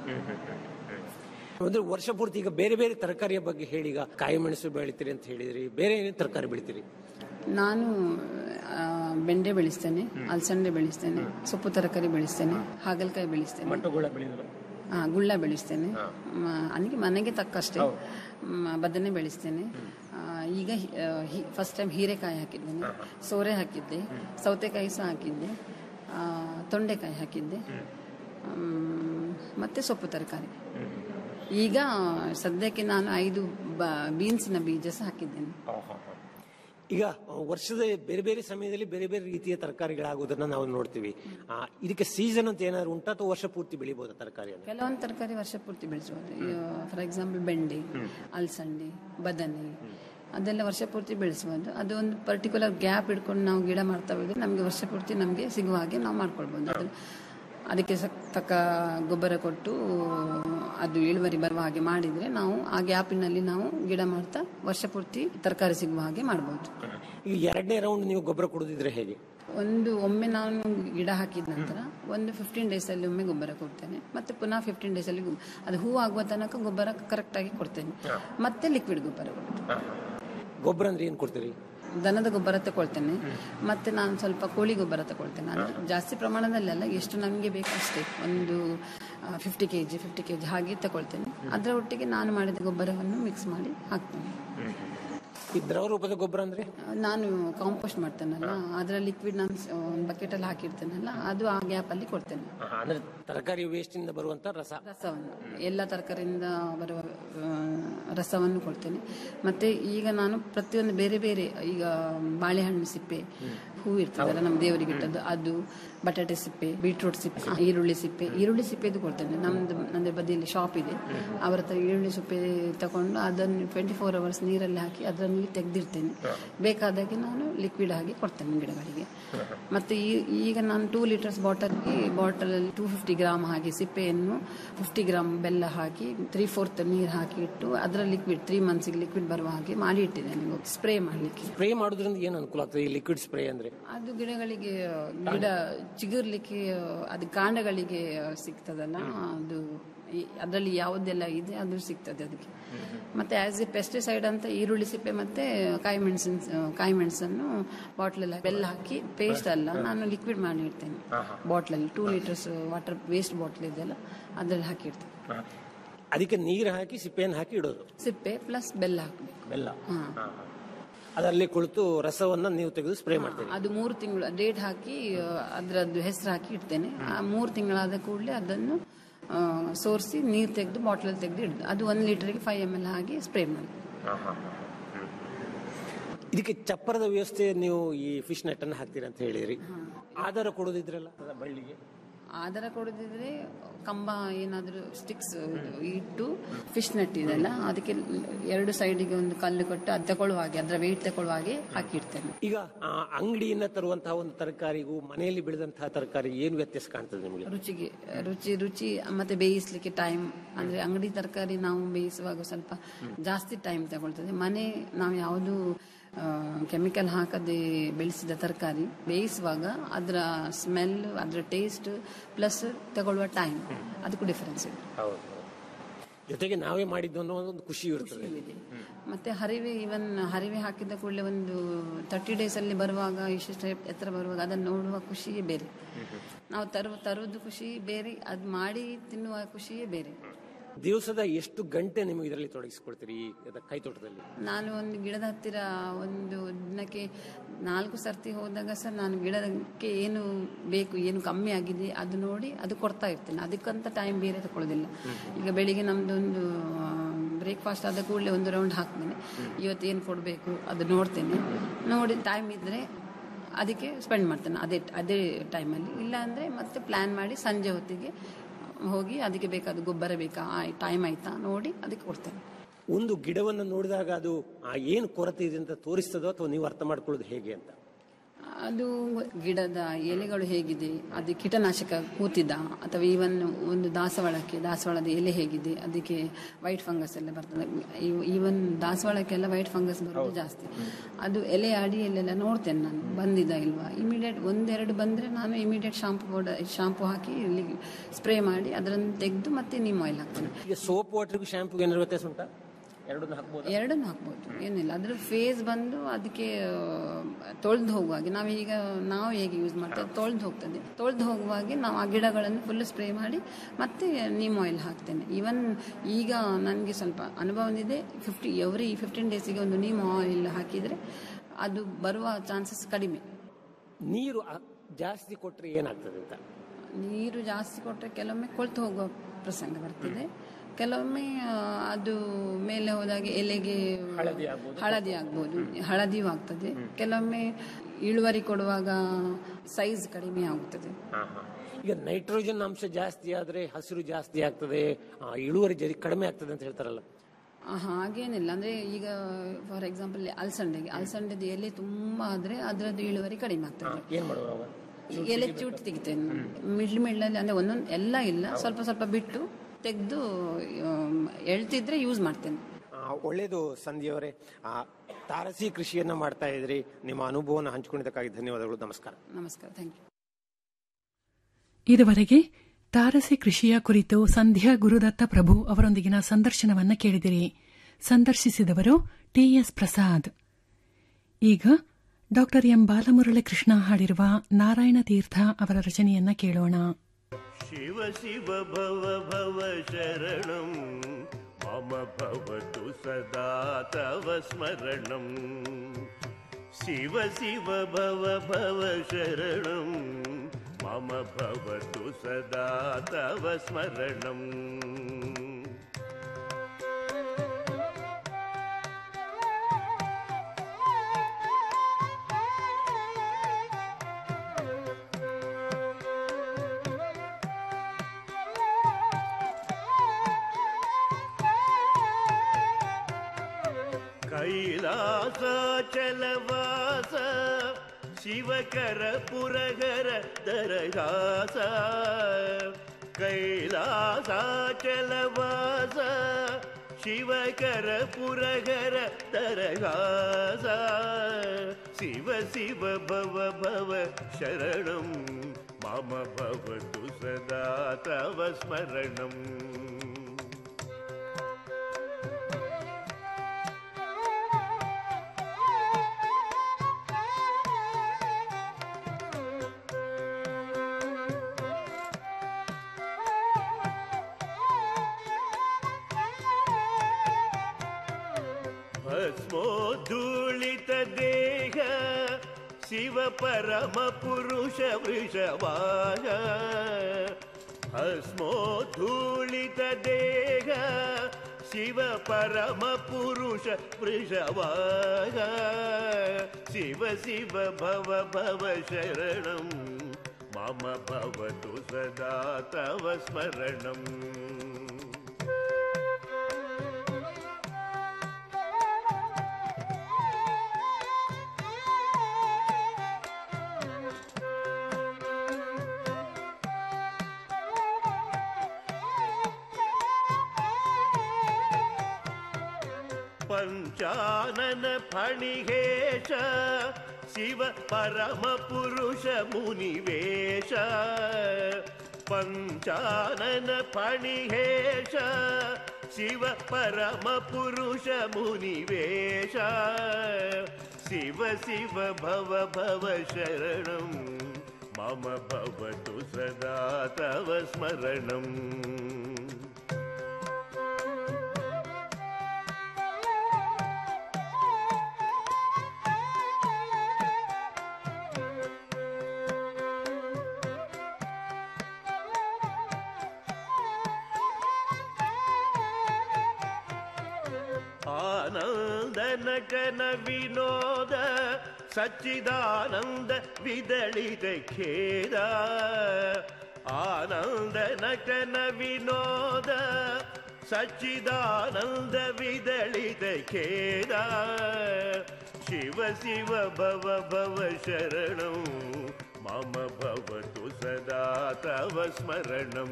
ಅಂದ್ರೆ ವರ್ಷ ಪೂರ್ತಿ ಈಗ ಬೇರೆ ಬೇರೆ ತರಕಾರಿಯ ಬಗ್ಗೆ ಹೇಳಿ ಈಗ ಕಾಯಿ ಮೆಣಸು ಬೆಳಿತೀರಿ ಅಂತ ಹೇಳಿದ್ರಿ ಬೇರೆ ಏನೇನು ತರಕಾರಿ ಬೆಳಿತೀರಿ ನಾನು ಆ, ಬೆಂಡೆ ಬೆಳೆಸ್ತೇನೆ ಅಲಸಂಡೆ ಬೆಳೆಸ್ತೇನೆ ಸೊಪ್ಪು ತರಕಾರಿ ಬೆಳೆಸ್ತೇನೆ ಹಾಗಲಕಾಯಿ ಬೆಳೆಸ್ತೇನೆ ಮಟ್ಟುಗಳ ಬೆಳೆದ್ರು ಆ, ಗುಳ್ಳ ಬೆಳೆಸ್ತೇನೆ ಮ- ನನಗೆ ಮನೆಗೆ ತಕ್ಕಷ್ಟೇ ಮ, ಬದನೆ ಬೆಳೆಸ್ತೇನೆ ಆ, ಈಗ ಫಸ್ಟ್ ಟೈಮ್ ಹೀರೆಕಾಯಿ ಹಾಕಿದ್ದೇನೆ ಸೋರೆ ಹಾಕಿದ್ದೆ ಸೌತೆಕಾಯಿ ಸಹ ಹಾಕಿದ್ದೆ ಆ, ತೊಂಡೆಕಾಯಿ ಹಾಕಿದ್ದೆ ಮ್, ಮತ್ತೆ ಸೊಪ್ಪು ತರಕಾರಿ ಈಗ ಸದ್ಯಕ್ಕೆ ನಾನು ಐದು ಬೀನ್ಸಿನ ಬೀಜ ಸಹ ಹಾಕಿದ್ದೇನೆ ಈಗ ವರ್ಷದ ಬೇರೆ ಬೇರೆ ಸಮಯದಲ್ಲಿ ಬೇರೆ ಬೇರೆ ರೀತಿಯ ತರಕಾರಿಗಳಾಗುವುದನ್ನ ನಾವು ನೋಡ್ತೀವಿ ಆ, ಇದಕ್ಕೆ ಸೀಸನ್ ಅಂತ ಏನಾದ್ರು ಉಂಟಾ ಅಥವಾ ವರ್ಷ ಪೂರ್ತಿ ಬೆಳಿಬಹುದಾ ತರಕಾರಿಯನ್ನು ಕೆಲವೊಂದು ತರಕಾರಿ ವರ್ಷ ಪೂರ್ತಿ ಬೆಳೆಸಬಹುದು ಫಾರ್ ಎಕ್ಸಾಂಪಲ್ ಬೆಂಡೆ ಅಲಸಂಡೆ ಬದನೆ ಅದೆಲ್ಲ ವರ್ಷ ಪೂರ್ತಿ ಬೆಳೆಸಬಹುದು ಅದು ಒಂದು ಪರ್ಟಿಕ್ಯುಲರ್ ಗ್ಯಾಪ್ ಇಟ್ಕೊಂಡು ನಾವು ಗಿಡ ಮಾಡ್ತಾ ಹೋದ್ರೆ ನಮಗೆ ವರ್ಷ ಪೂರ್ತಿ ನಮಗೆ ಸಿಗುವ ಹಾಗೆ ನಾವು ಮಾಡ್ಕೊಳ್ಬಹುದು ಅದು ಅದಕ್ಕೆ ಸಕ್- ತಕ್ಕ ಗೊಬ್ಬರ ಕೊಟ್ಟು ಅದು ಇಳುವರಿ ಬರುವ ಹಾಗೆ ಮಾಡಿದ್ರೆ ನಾವು ಆ ಗ್ಯಾಪಿನಲ್ಲಿ ನಾವು ಗಿಡ ಮಾಡ್ತಾ ವರ್ಷ ಪೂರ್ತಿ ತರಕಾರಿ ಸಿಗುವ ಹಾಗೆ ಮಾಡಬಹುದು ಈಗ ಎರಡನೇ ರೌಂಡ್ ನೀವು ಗೊಬ್ಬರ ಕೊಡೋದಿದ್ರೆ ಹೇಗೆ ಒಂದು ಒಮ್ಮೆ ನಾನು ಗಿಡ ಹಾಕಿದ ನಂತರ ಒಂದು ಫಿಫ್ಟೀನ್ ಡೇಸ್ ಅಲ್ಲಿ ಒಮ್ಮೆ ಗೊಬ್ಬರ ಕೊಡ್ತೇನೆ ಮತ್ತೆ ಪುನಃ ಫಿಫ್ಟೀನ್ ಡೇಸ್ ಅಲ್ಲಿ ಗೊಬ್ಬ- ಅದು ಹೂ ಆಗುವ ತನಕ ಗೊಬ್ಬರ ಕರೆಕ್ಟ್ ಆಗಿ ಕೊಡ್ತೇನೆ ಮತ್ತೆ ಲಿಕ್ವಿಡ್ ಗೊಬ್ಬರ ಕೊಡ್ತೇನೆ ಗೊಬ್ಬರ ಅಂದ್ರೆ ಏನ್ ಕೊಡ್ತೀರಿ ದನದ ಗೊಬ್ಬರ ತಗೊಳ್ತೇನೆ ಮತ್ತೆ ನಾನು ಸ್ವಲ್ಪ ಕೋಳಿ ಗೊಬ್ಬರ ತಗೊಳ್ತೇನೆ ಅಂದ್ರೆ ಜಾಸ್ತಿ ಪ್ರಮಾಣದಲ್ಲೆಲ್ಲ ಎಷ್ಟು ನಮಗೆ ಬೇಕಷ್ಟೇ ಒಂದು fifty K G fifty K G ಹಾಗೆ ತಗೊಳ್ತೇನೆ ಅದರ ಒಟ್ಟಿಗೆ ನಾನು ಮಾಡಿದ ಗೊಬ್ಬರವನ್ನು ಮಿಕ್ಸ್ ಮಾಡಿ ಹಾಕ್ತೇನೆ ಈ ದ್ರವ ರೂಪದ ಗೊಬ್ಬರ ಅಂದ್ರೆ ನಾನು ಕಾಂಪೋಸ್ಟ್ ಮಾಡ್ತೇನಲ್ಲ ಅದರ ಲಿಕ್ವಿಡ್ ನಾನು ಒಂದು ಬಕೆಟಲ್ಲಿ ಹಾಕಿರ್ತೇನಲ್ಲ ಅದು ಆ ಗ್ಯಾಪಲ್ಲಿ ಕೊಡ್ತೇನೆ ಆಹಾ, ಅಂದ್ರೆ ತರಕಾರಿ ವೇಸ್ಟ್ ಇಂದ ಬರುವಂತ ರಸ ರಸವನ್ನು ಎಲ್ಲ ತರಕಾರಿಯಿಂದ ಬರುವ ಆ, ರಸವನ್ನು ಕೊಡ್ತೇನೆ ಮತ್ತೆ ಈಗ ನಾನು ಪ್ರತಿಯೊಂದು ಬೇರೆ ಬೇರೆ ಈಗ ಬಾಳೆಹಣ್ಣು ಸಿಪ್ಪೆ ಹೂ ಇರ್ತದಲ್ಲ ನಮ್ಮ ದೇವರಿಗೆ ಇಟ್ಟದ್ದು ಅದು ಬಟಾಟೆ ಸಿಪ್ಪೆ ಬೀಟ್ರೂಟ್ ಸಿಪ್ಪೆ ಆ, ಈರುಳ್ಳಿ ಸಿಪ್ಪೆ ಈರುಳ್ಳಿ ಸಿಪ್ಪೆದು ಕೊಡ್ತೇನೆ ನಮ್ದು ನನ್ನ ಬದಿಯಲ್ಲಿ ಶಾಪ್ ಇದೆ ಅವರ ಹತ್ರ ಈರುಳ್ಳಿ ಸಿಪ್ಪೆ ತಗೊಂಡು ಅದನ್ನು ಟ್ವೆಂಟಿ ಫೋರ್ ಅವರ್ಸ್ ನೀರಲ್ಲಿ ಹಾಕಿ ಅದರಲ್ಲಿ ತೆಗೆದಿರ್ತೇನೆ ಬೇಕಾದಾಗೆ ನಾನು ಲಿಕ್ವಿಡ್ ಆಗಿ ಕೊಡ್ತೇನೆ ಗಿಡಗಳಿಗೆ ಮತ್ತೆ ಈ- ಈಗ ನಾನು ಟೂ ಲೀಟರ್ಸ್ ಬಾಟಲ್ಗೆ ಬಾಟಲಲ್ಲಿ ಟೂ ಫಿಫ್ಟಿ ಗ್ರಾಮ್ ಹಾಕಿ ಸಿಪ್ಪೆಯನ್ನು ಫಿಫ್ಟಿ ಗ್ರಾಮ್ ಬೆಲ್ಲ ಹಾಕಿ ತ್ರೀ ಫೋರ್ತ್ ನೀರು ಹಾಕಿ ಇಟ್ಟು ಅದರ ಲಿಕ್ವಿಡ್ ತ್ರೀ ಮಂತ್ಸಿಗೆ ಲಿಕ್ವಿಡ್ ಬರುವ ಹಾಗೆ ಮಾಡಿ ಇಟ್ಟಿದ್ದೇನೆ ಸ್ಪ್ರೇ ಮಾಡಲಿಕ್ಕೆ ಸ್ಪ್ರೇ ಮಾಡೋದ್ರಿಂದ ಏನ್ ಅನುಕೂಲ ಆಗ್ತದೆ ಈ ಲಿಕ್ವಿಡ್ ಸ್ಪ್ರೇ ಅಂದ್ರೆ ಅದು ಗಿಡಗಳಿಗೆ ಗಿಡ ಚಿಗುರ್ಲಿಕ್ಕೆ ಅದು ಕಾಂಡಗಳಿಗೆ ಸಿಗ್ತದಲ್ಲ ಅದು ಈ- ಅದರಲ್ಲಿ ಯಾವುದೆಲ್ಲ ಇದೆ ಅದು ಸಿಗ್ತದೆ ಅದಕ್ಕೆ ಮತ್ತೆ ಆಸ್ ಎ ಪೆಸ್ಟಿಸೈಡ್ ಅಂತ ಈರುಳ್ಳಿ ಸಿಪ್ಪೆ ಮತ್ತೆ ಕಾಯಿ ಮೆಣಸಿನ ಕಾಯಿ ಮೆಣಸನ್ನು ಬಾಟ್ಲಲ್ಲಿ ಬೆಲ್ಲ ಹಾಕಿ ಪೇಸ್ಟ್ ಅಲ್ಲ ನಾನು ಲಿಕ್ವಿಡ್ ಮಾಡಿ ಇಡ್ತೇನೆ ಬಾಟ್ಲಲ್ಲಿ two litres water waste bottle ಇದೆಯಲ್ಲ ಅದರಲ್ಲಿ ಹಾಕಿಡ್ತೇನೆ ಅದಕ್ಕೆ ನೀರು ಹಾಕಿ ಸಿಪ್ಪೆಯನ್ನು ಹಾಕಿ ಇಡೋದು ಸಿಪ್ಪೆ ಪ್ಲಸ್ ಬೆಲ್ಲ ಹಾಕಬೇಕು ಬೆಲ್ಲ ಹಾ ಅದರಲ್ಲಿ ಕುಳಿತು ರಸವನ್ನ ನೀವು ತೆಗೆದು ಸ್ಪ್ರೇ ಮಾಡ್ತೀರಿ ಅದು ಮೂರು ತಿಂಗಳು ಡೇಟ್ ಹಾಕಿ ಆ, ಅದರದ್ದು ಹೆಸರು ಹಾಕಿ ಇಡ್ತೇನೆ ಆ ಮೂರು ತಿಂಗಳಾದ ಕೂಡಲೇ ಅದನ್ನು ಆ, ಸೋರಿಸಿ ನೀರು ತೆಗೆದು ಬಾಟ್ಲಲ್ಲಿ ತೆಗೆದು ಇಡ್ದು ಅದು ಒಂದು ಲೀಟರ್ಗೆ ಫೈವ್ ಎಮ್ ಎಲ್ ಹಾಕಿ ಸ್ಪ್ರೇ ಮಾಡಿ ಇದಕ್ಕೆ ಚಪ್ಪರದ ವ್ಯವಸ್ಥೆ ನೀವು ಈ ಫಿಶ್ ನೆಟ್ ಅನ್ನು ಹಾಕ್ತೀರಿ ಅಂತ ಹೇಳಿದ್ರಿ ಆಧಾರ ಕೊಡೋದಿದ್ರಲ್ಲ ಅದ ಬಳ್ಳಿಗೆ ಆಧಾರ ಕೊಡದಿದ್ರೆ ಕಂಬ ಏನಾದರೂ ಸ್ಟಿಕ್ಸ್ ಇಟ್ಟು ಫಿಶ್ ನೆಟ್ ಇದೆಲ್ಲ ಅದಕ್ಕೆ ಎರಡು ಸೈಡಿಗೆ ಒಂದು ಕಲ್ಲು ಕೊಟ್ಟು ಅದು ತಗೊಳ್ಳುವ ಹಾಗೆ ಅದರ ವೆಯ್ಟ್ ತಗೊಳ್ಳುವ ಹಾಗೆ ಹಾಕಿಡ್ತೇನೆ ಈಗ ಆ, ಅಂಗಡಿಯಿಂದ ತರುವಂತಹ ಒಂದು ತರಕಾರಿಗೂ ಮನೆಯಲ್ಲಿ ಬೆಳೆದಂತಹ ತರಕಾರಿ ಏನು ವ್ಯತ್ಯಾಸ ಕಾಣ್ತದೆ ನಿಮಗೆ ರುಚಿಗೆ ರುಚಿ ರುಚಿ ಮತ್ತೆ ಬೇಯಿಸ್ಲಿಕ್ಕೆ ಟೈಮ್ ಅಂದ್ರೆ ಅಂಗಡಿ ತರಕಾರಿ ನಾವು ಬೇಯಿಸುವಾಗ ಸ್ವಲ್ಪ ಜಾಸ್ತಿ ಟೈಮ್ ತಗೊಳ್ತದೆ ಮನೆ ನಾವು ಯಾವುದು ಕೆಮಿಕಲ್ ಹಾಕದೆ ಬೆಳೆಸಿದ ತರಕಾರಿ ಬೇಯಿಸುವಾಗ ಅದರ ಸ್ಮೆಲ್ ಅದರ ಟೇಸ್ಟ್ ಪ್ಲಸ್ ತಗೊಳ್ಳುವ ಟೈಮ್ ಅದಕ್ಕೂ ಡಿಫರೆನ್ಸ್ ಇದೆ ಹೌದು ಜೊತೆಗೆ ನಾವೇ ಮಾಡಿದ್ದು ಅನ್ನೋ ಒಂದು ಖುಷಿ ಇರ್ತದೆ ಮತ್ತೆ ಹರಿವೆ ಇವನ್ ಹರಿವೆ ಹಾಕಿದ ಕೂಡಲೇ ಒಂದು ತರ್ಟಿ ಡೇಸ್ ಅಲ್ಲಿ ಬರುವಾಗ ಇಷ್ಟು ಎತ್ತರ ಬರುವಾಗ ಅದನ್ನು ನೋಡುವ ಖುಷಿಯೇ ಬೇರೆ ನಾವು ತರುವ ತರುವುದು ಖುಷಿ ಬೇರೆ ಅದು ಮಾಡಿ ತಿನ್ನುವ ಖುಷಿಯೇ ಬೇರೆ ದಿವಸದ ಎಷ್ಟು ಗಂಟೆ ನಿಮಗೆ ಇದರಲ್ಲಿ ತೊಡಗಿಸ್ಕೊಳ್ತೀರಿ ಈ ಅದ ಕೈತೋಟದಲ್ಲಿ ನಾನು ಒಂದು ಗಿಡದ ಹತ್ತಿರ ಒಂದು ದಿನಕ್ಕೆ ನಾಲ್ಕು ಸರ್ತಿ ಹೋದಾಗ ಸರ್ ನಾನು ಗಿಡಕ್ಕೆ ಏನು ಬೇಕು ಏನು ಕಮ್ಮಿ ಆಗಿದೆ ಅದು ನೋಡಿ ಅದು ಕೊಡ್ತಾ ಇರ್ತೇನೆ ಅದಕ್ಕಂತ ಟೈಮ್ ಬೇರೆ ತಗೊಳ್ಳೋದಿಲ್ಲ ಈಗ ಬೆಳಿಗ್ಗೆ ನಮ್ದೊಂದು ಬ್ರೇಕ್ಫಾಸ್ಟ್ ಆದ ಕೂಡಲೇ ಒಂದು ರೌಂಡ್ ಹಾಕ್ತೇನೆ ಇವತ್ತು ಏನು ಕೊಡಬೇಕು ಅದು ನೋಡ್ತೇನೆ ನೋಡಿ ಟೈಮ್ ಇದ್ದರೆ ಅದಕ್ಕೆ ಸ್ಪೆಂಡ್ ಮಾಡ್ತೇನೆ ಅದೇ ಅದೇ ಟೈಮಲ್ಲಿ ಇಲ್ಲ ಅಂದರೆ ಮತ್ತೆ ಪ್ಲ್ಯಾನ್ ಮಾಡಿ ಸಂಜೆ ಹೊತ್ತಿಗೆ ಹೋಗಿ ಅದಕ್ಕೆ ಬೇಕಾದ ಗೊಬ್ಬರ ಬೇಕಾ ಟೈಮ್ ಆಯ್ತಾ ನೋಡಿ ಅದಕ್ಕೆ ಕೊಡ್ತೇನೆ ಒಂದು ಗಿಡವನ್ನು ನೋಡಿದಾಗ ಅದು ಆ ಏನು ಕೊರತೆ ಇದೆ ಅಂತ ತೋರಿಸ್ತದೋ ಅಥವಾ ನೀವು ಅರ್ಥ ಮಾಡ್ಕೊಳ್ಳೋದು ಹೇಗೆ ಅಂತ ಅದು ಗಿಡದ ಎಲೆಗಳು ಹೇಗಿದೆ ಅದು ಕೀಟನಾಶಕ ಕೂತಿದ್ದ ಅಥವಾ ಈವನ್ ಒಂದು ದಾಸವಾಳಕ್ಕೆ ದಾಸವಾಳದ ಎಲೆ ಹೇಗಿದೆ ಅದಕ್ಕೆ ವೈಟ್ ಫಂಗಸ್ ಎಲ್ಲ ಬರ್ತದೆ ಈವನ್ ದಾಸವಾಳಕ್ಕೆಲ್ಲ ವೈಟ್ ಫಂಗಸ್ ಬರೋದು ಜಾಸ್ತಿ ಅದು ಎಲೆ ಅಡಿಯಲ್ಲೆಲ್ಲ ನೋಡ್ತೇನೆ ನಾನು ಬಂದಿದ ಇಲ್ವಾ ಇಮಿಡಿಯೇಟ್ ಒಂದೆರಡು ಬಂದರೆ ನಾನು ಇಮಿಡಿಯೇಟ್ ಶಾಂಪು ಪೌಡರ್ ಶಾಂಪು ಹಾಕಿ ಇಲ್ಲಿ ಸ್ಪ್ರೇ ಮಾಡಿ ಅದನ್ನು ತೆಗೆದು ಮತ್ತೆ ನೀಮ್ ಆಯಿಲ್ ಹಾಕ್ತೇನೆ ಈಗ ಸೋಪ್ ವಾಟರ್ಗೂ ಶಾಂಪೂಗೆ ಏನಾದ್ರು ವ್ಯತ್ಯಾಸ ಉಂಟಾ ಎರಡನ್ನು ಹಾಕ್ಬೋದು ಎರಡನ್ನು ಹಾಕ್ಬೋದು ಏನಿಲ್ಲ ಅದ್ರ ಫೇಸ್ ಬಂದು ಅದಕ್ಕೆ ತೊಳೆದು ಹೋಗುವಾಗೆ ನಾವೀಗ ನಾವು ಹೇಗೆ ಯೂಸ್ ಮಾಡ್ತೇವೆ ತೊಳೆದು ಹೋಗ್ತದೆ ತೊಳೆದು ಹೋಗುವಾಗೆ ನಾವು ಆ ಗಿಡಗಳನ್ನು ಫುಲ್ ಸ್ಪ್ರೇ ಮಾಡಿ ಮತ್ತೆ ನೀಮ್ ಆಯಿಲ್ ಹಾಕ್ತೇನೆ ಈವನ್ ಈಗ ನನಗೆ ಸ್ವಲ್ಪ ಅನುಭವ ಬಂದಿದೆ ಫಿಫ್ಟಿ ಎವ್ರಿ ಫಿಫ್ಟೀನ್ ಡೇಸಿಗೆ ಒಂದು ನೀಮ್ ಆಯಿಲ್ ಹಾಕಿದರೆ ಅದು ಬರುವ ಚಾನ್ಸಸ್ ಕಡಿಮೆ ನೀರು ಆ- ಜಾಸ್ತಿ ಕೊಟ್ಟರೆ ಏನಾಗ್ತದೆ ಅಂತ ನೀರು ಜಾಸ್ತಿ ಕೊಟ್ಟರೆ ಕೆಲವೊಮ್ಮೆ ಕೊಳ್ತು ಹೋಗುವ ಪ್ರಸಂಗ ಬರ್ತದೆ ಕೆಲವೊಮ್ಮೆ ಆ, ಅದು ಮೇಲೆ ಹೋದಾಗ ಎಲೆಗೆ ಹಳದಿ ಆಗ್ಬೋದು. ಹಳದಿ ಆಗ್ಬೋದು ಹಳದಿಯೂ ಆಗ್ತದೆ ಕೆಲವೊಮ್ಮೆ ಇಳುವರಿ ಕೊಡುವಾಗ ಸೈಜ್ ಕಡಿಮೆ ಆಗುತ್ತದೆ ಹಾ, ಹಾ. ಈಗ ನೈಟ್ರೋಜನ್ ಅಂಶ ಜಾಸ್ತಿ ಆದ್ರೆ ಹಸಿರು ಜಾಸ್ತಿ ಆಗ್ತದೆ ಆ, ಇಳುವರಿ ಜರಿ ಕಡಿಮೆ ಆಗ್ತದೆ ಅಂತ ಹೇಳ್ತಾರಲ್ಲ ಆ, ಹಾಗೇನಿಲ್ಲ ಅಂದ್ರೆ ಈಗ ಫಾರ್ ಎಕ್ಸಾಂಪಲ್ ಅಲಸಂಡೆಗೆ ಅಲಸಂಡೆದು ಎಲೆ ತುಂಬಾ ಆದ್ರೆ ಅದರದ್ದು ಇಳುವರಿ ಕಡಿಮೆ ಆಗ್ತದೆ ಏನ್ ಮಾಡುವ ಅವಾಗ? ಎಲೆ ಚೂಟ್ ತೆಗಿತೇನೆ ಮಿಡ್ಲ್ ಮಿಡ್ಲಲ್ಲಿ ಅಂದ್ರೆ ಒಂದೊಂದು ಎಲ್ಲ ಇಲ್ಲ ಸ್ವಲ್ಪ ಸ್ವಲ್ಪ ಬಿಟ್ಟು ತೆಗೆದು ಎಳ್ತಿದ್ರೆ ಯೂಸ್ ಮಾಡ್ತೇನೆ ಆ, ಒಳ್ಳೇದು ಸಂಧಿಯವರೇ ಆ ತಾರಸಿ ಕೃಷಿಯನ್ನ ಮಾಡ್ತಾ ಇದ್ರಿ ನಿಮ್ಮ ಅನುಭವನ ಹಂಚಿಕೊಂಡಿದ್ದಕ್ಕಾಗಿ ಧನ್ಯವಾದಗಳು ನಮಸ್ಕಾರ ನಮಸ್ಕಾರ ಥ್ಯಾಂಕ್ ಯು ಇದುವರೆಗೆ ತಾರಸಿ ಕೃಷಿಯ ಕುರಿತು ಸಂಧ್ಯಾ ಗುರುದತ್ತ ಪ್ರಭು ಅವರೊಂದಿಗಿನ ಸಂದರ್ಶನವನ್ನ ಕೇಳಿದಿರಿ ಸಂದರ್ಶಿಸಿದವರು ಟಿಎಸ್ ಪ್ರಸಾದ್ ಈಗ ಡಾ ಎಂ ಬಾಲಮುರಳಿ ಕೃಷ್ಣ ಹಾಡಿರುವ ನಾರಾಯಣ ತೀರ್ಥ ಅವರ ರಚನೆಯನ್ನ ಕೇಳೋಣ ಶಿವ ಶಿವ ಭವ ಭವ ಶರಣಂ ಮಮ ಭವತು ಸದಾ ತವ ಸ್ಮರಣಂ ಶಿವ ಶಿವ ಭವ ಭವ ಶರಣಂ ಮಮ ಭವತು ಸದಾ ತವ ಸ್ಮರಣಂ ಕೈಲಾಸಾಚಲವಾಸ ಶಿವಕರ ಪುರಗರ ದರಗಾಸ ಕೈಲಾಸಾಚಲವಾಸ ಶಿವಕರ ಪುರಗರ ದರಗಾಸ ಶಿವ ಶಿವ ಭವ ಭವ ಶರಣಂ ಮಮ ಭವತು ಸದಾ ತವ ಸ್ಮರಣಂ ಭಸ್ಮೋಧೂಳಿತ ದೇಹ ಶಿವ ಪರಮ ಪುರುಷ ವೃಷಭಾಗ ಭಸ್ಮೋಧೂಳಿತ ದೇಹ ಶಿವ ಪರಮ ಪುರುಷ ವೃಷಭಾಗ ಶಿವ ಶಿವ ಭವ ಭವ ಶರಣಂ ಮಮ ಭವತು ಸದಾ ತವ ಸ್ಮರಣಂ ಪಂಚಾನನ ಫಣಿಹೇಶ ಶಿವ ಪರಮ ಪುರುಷ ಮುನಿವೇಶ ಪಂಚಾನನ ಫಣಿಹೇಶ ಶಿವ ಪರಮ ಪುರುಷ ಮುನಿವೇಶ ಶಿವ ಶಿವ ಭವ ಭವ ಶರಣಂ ಮಮ ಭವತು ಸದಾ ತವ ಸ್ಮರಣಂ ನಟನ ವಿನೋದ ಸಚ್ಚಿದಾನಂದ ವಿದಳಿತ ಖೇದ ಆನಂದ ನಟನ ವಿನೋದ ಸಚ್ಚಿದಾನಂದ ವಿದಳಿತ ಖೇದ ಶಿವ ಶಿವ ಭವ ಭವ ಶರಣಂ ಮಮ ಭವತು ಸದಾ ತವ ಸ್ಮರಣಂ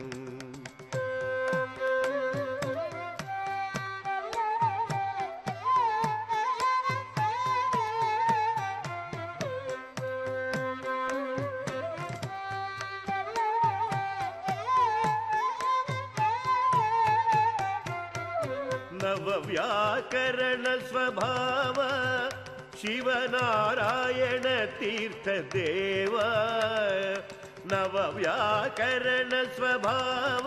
ನವವ್ಯಾಕರಣ ಸ್ವಭಾವ ಶಿವನಾರಾಯಣ ತೀರ್ಥ ದೇವ ನವವ್ಯಾಕರಣ ಸ್ವಭಾವ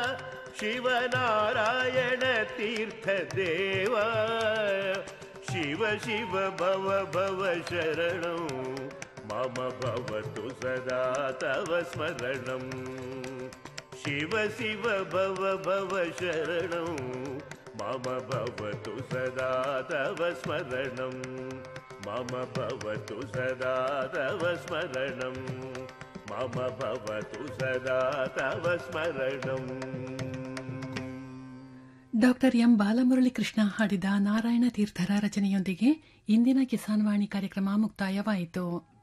ಶಿವನಾರಾಯಣ ತೀರ್ಥ ದೇವ ಶಿವ ಶಿವ ಭವ ಭವ ಶರಣಂ ಮಮ ಭವತು ಸದಾ ತವ ಸ್ಮರಣಂ ಶಿವ ಶಿವ ಭವ ಭವ ಶರಣಂ ಮಮ ಭವತು ಸದಾ ತವ ಸ್ಮರಣಂ ಮಮ ಭವತು ಸದಾ ತವ ಸ್ಮರಣಂ ಮಮ ಭವತು ಸದಾ ತವ ಸ್ಮರಣಂ ಡಾಕ್ಟರ್ ಎಂ ಬಾಲಮುರಳಿ ಕೃಷ್ಣ ಹಾಡಿದ ನಾರಾಯಣ ತೀರ್ಥರ ರಚನೆಯೊಂದಿಗೆ ಇಂದಿನ ಕಿಸಾನ್ ವಾಣಿ ಕಾರ್ಯಕ್ರಮ ಮುಕ್ತಾಯವಾಯಿತು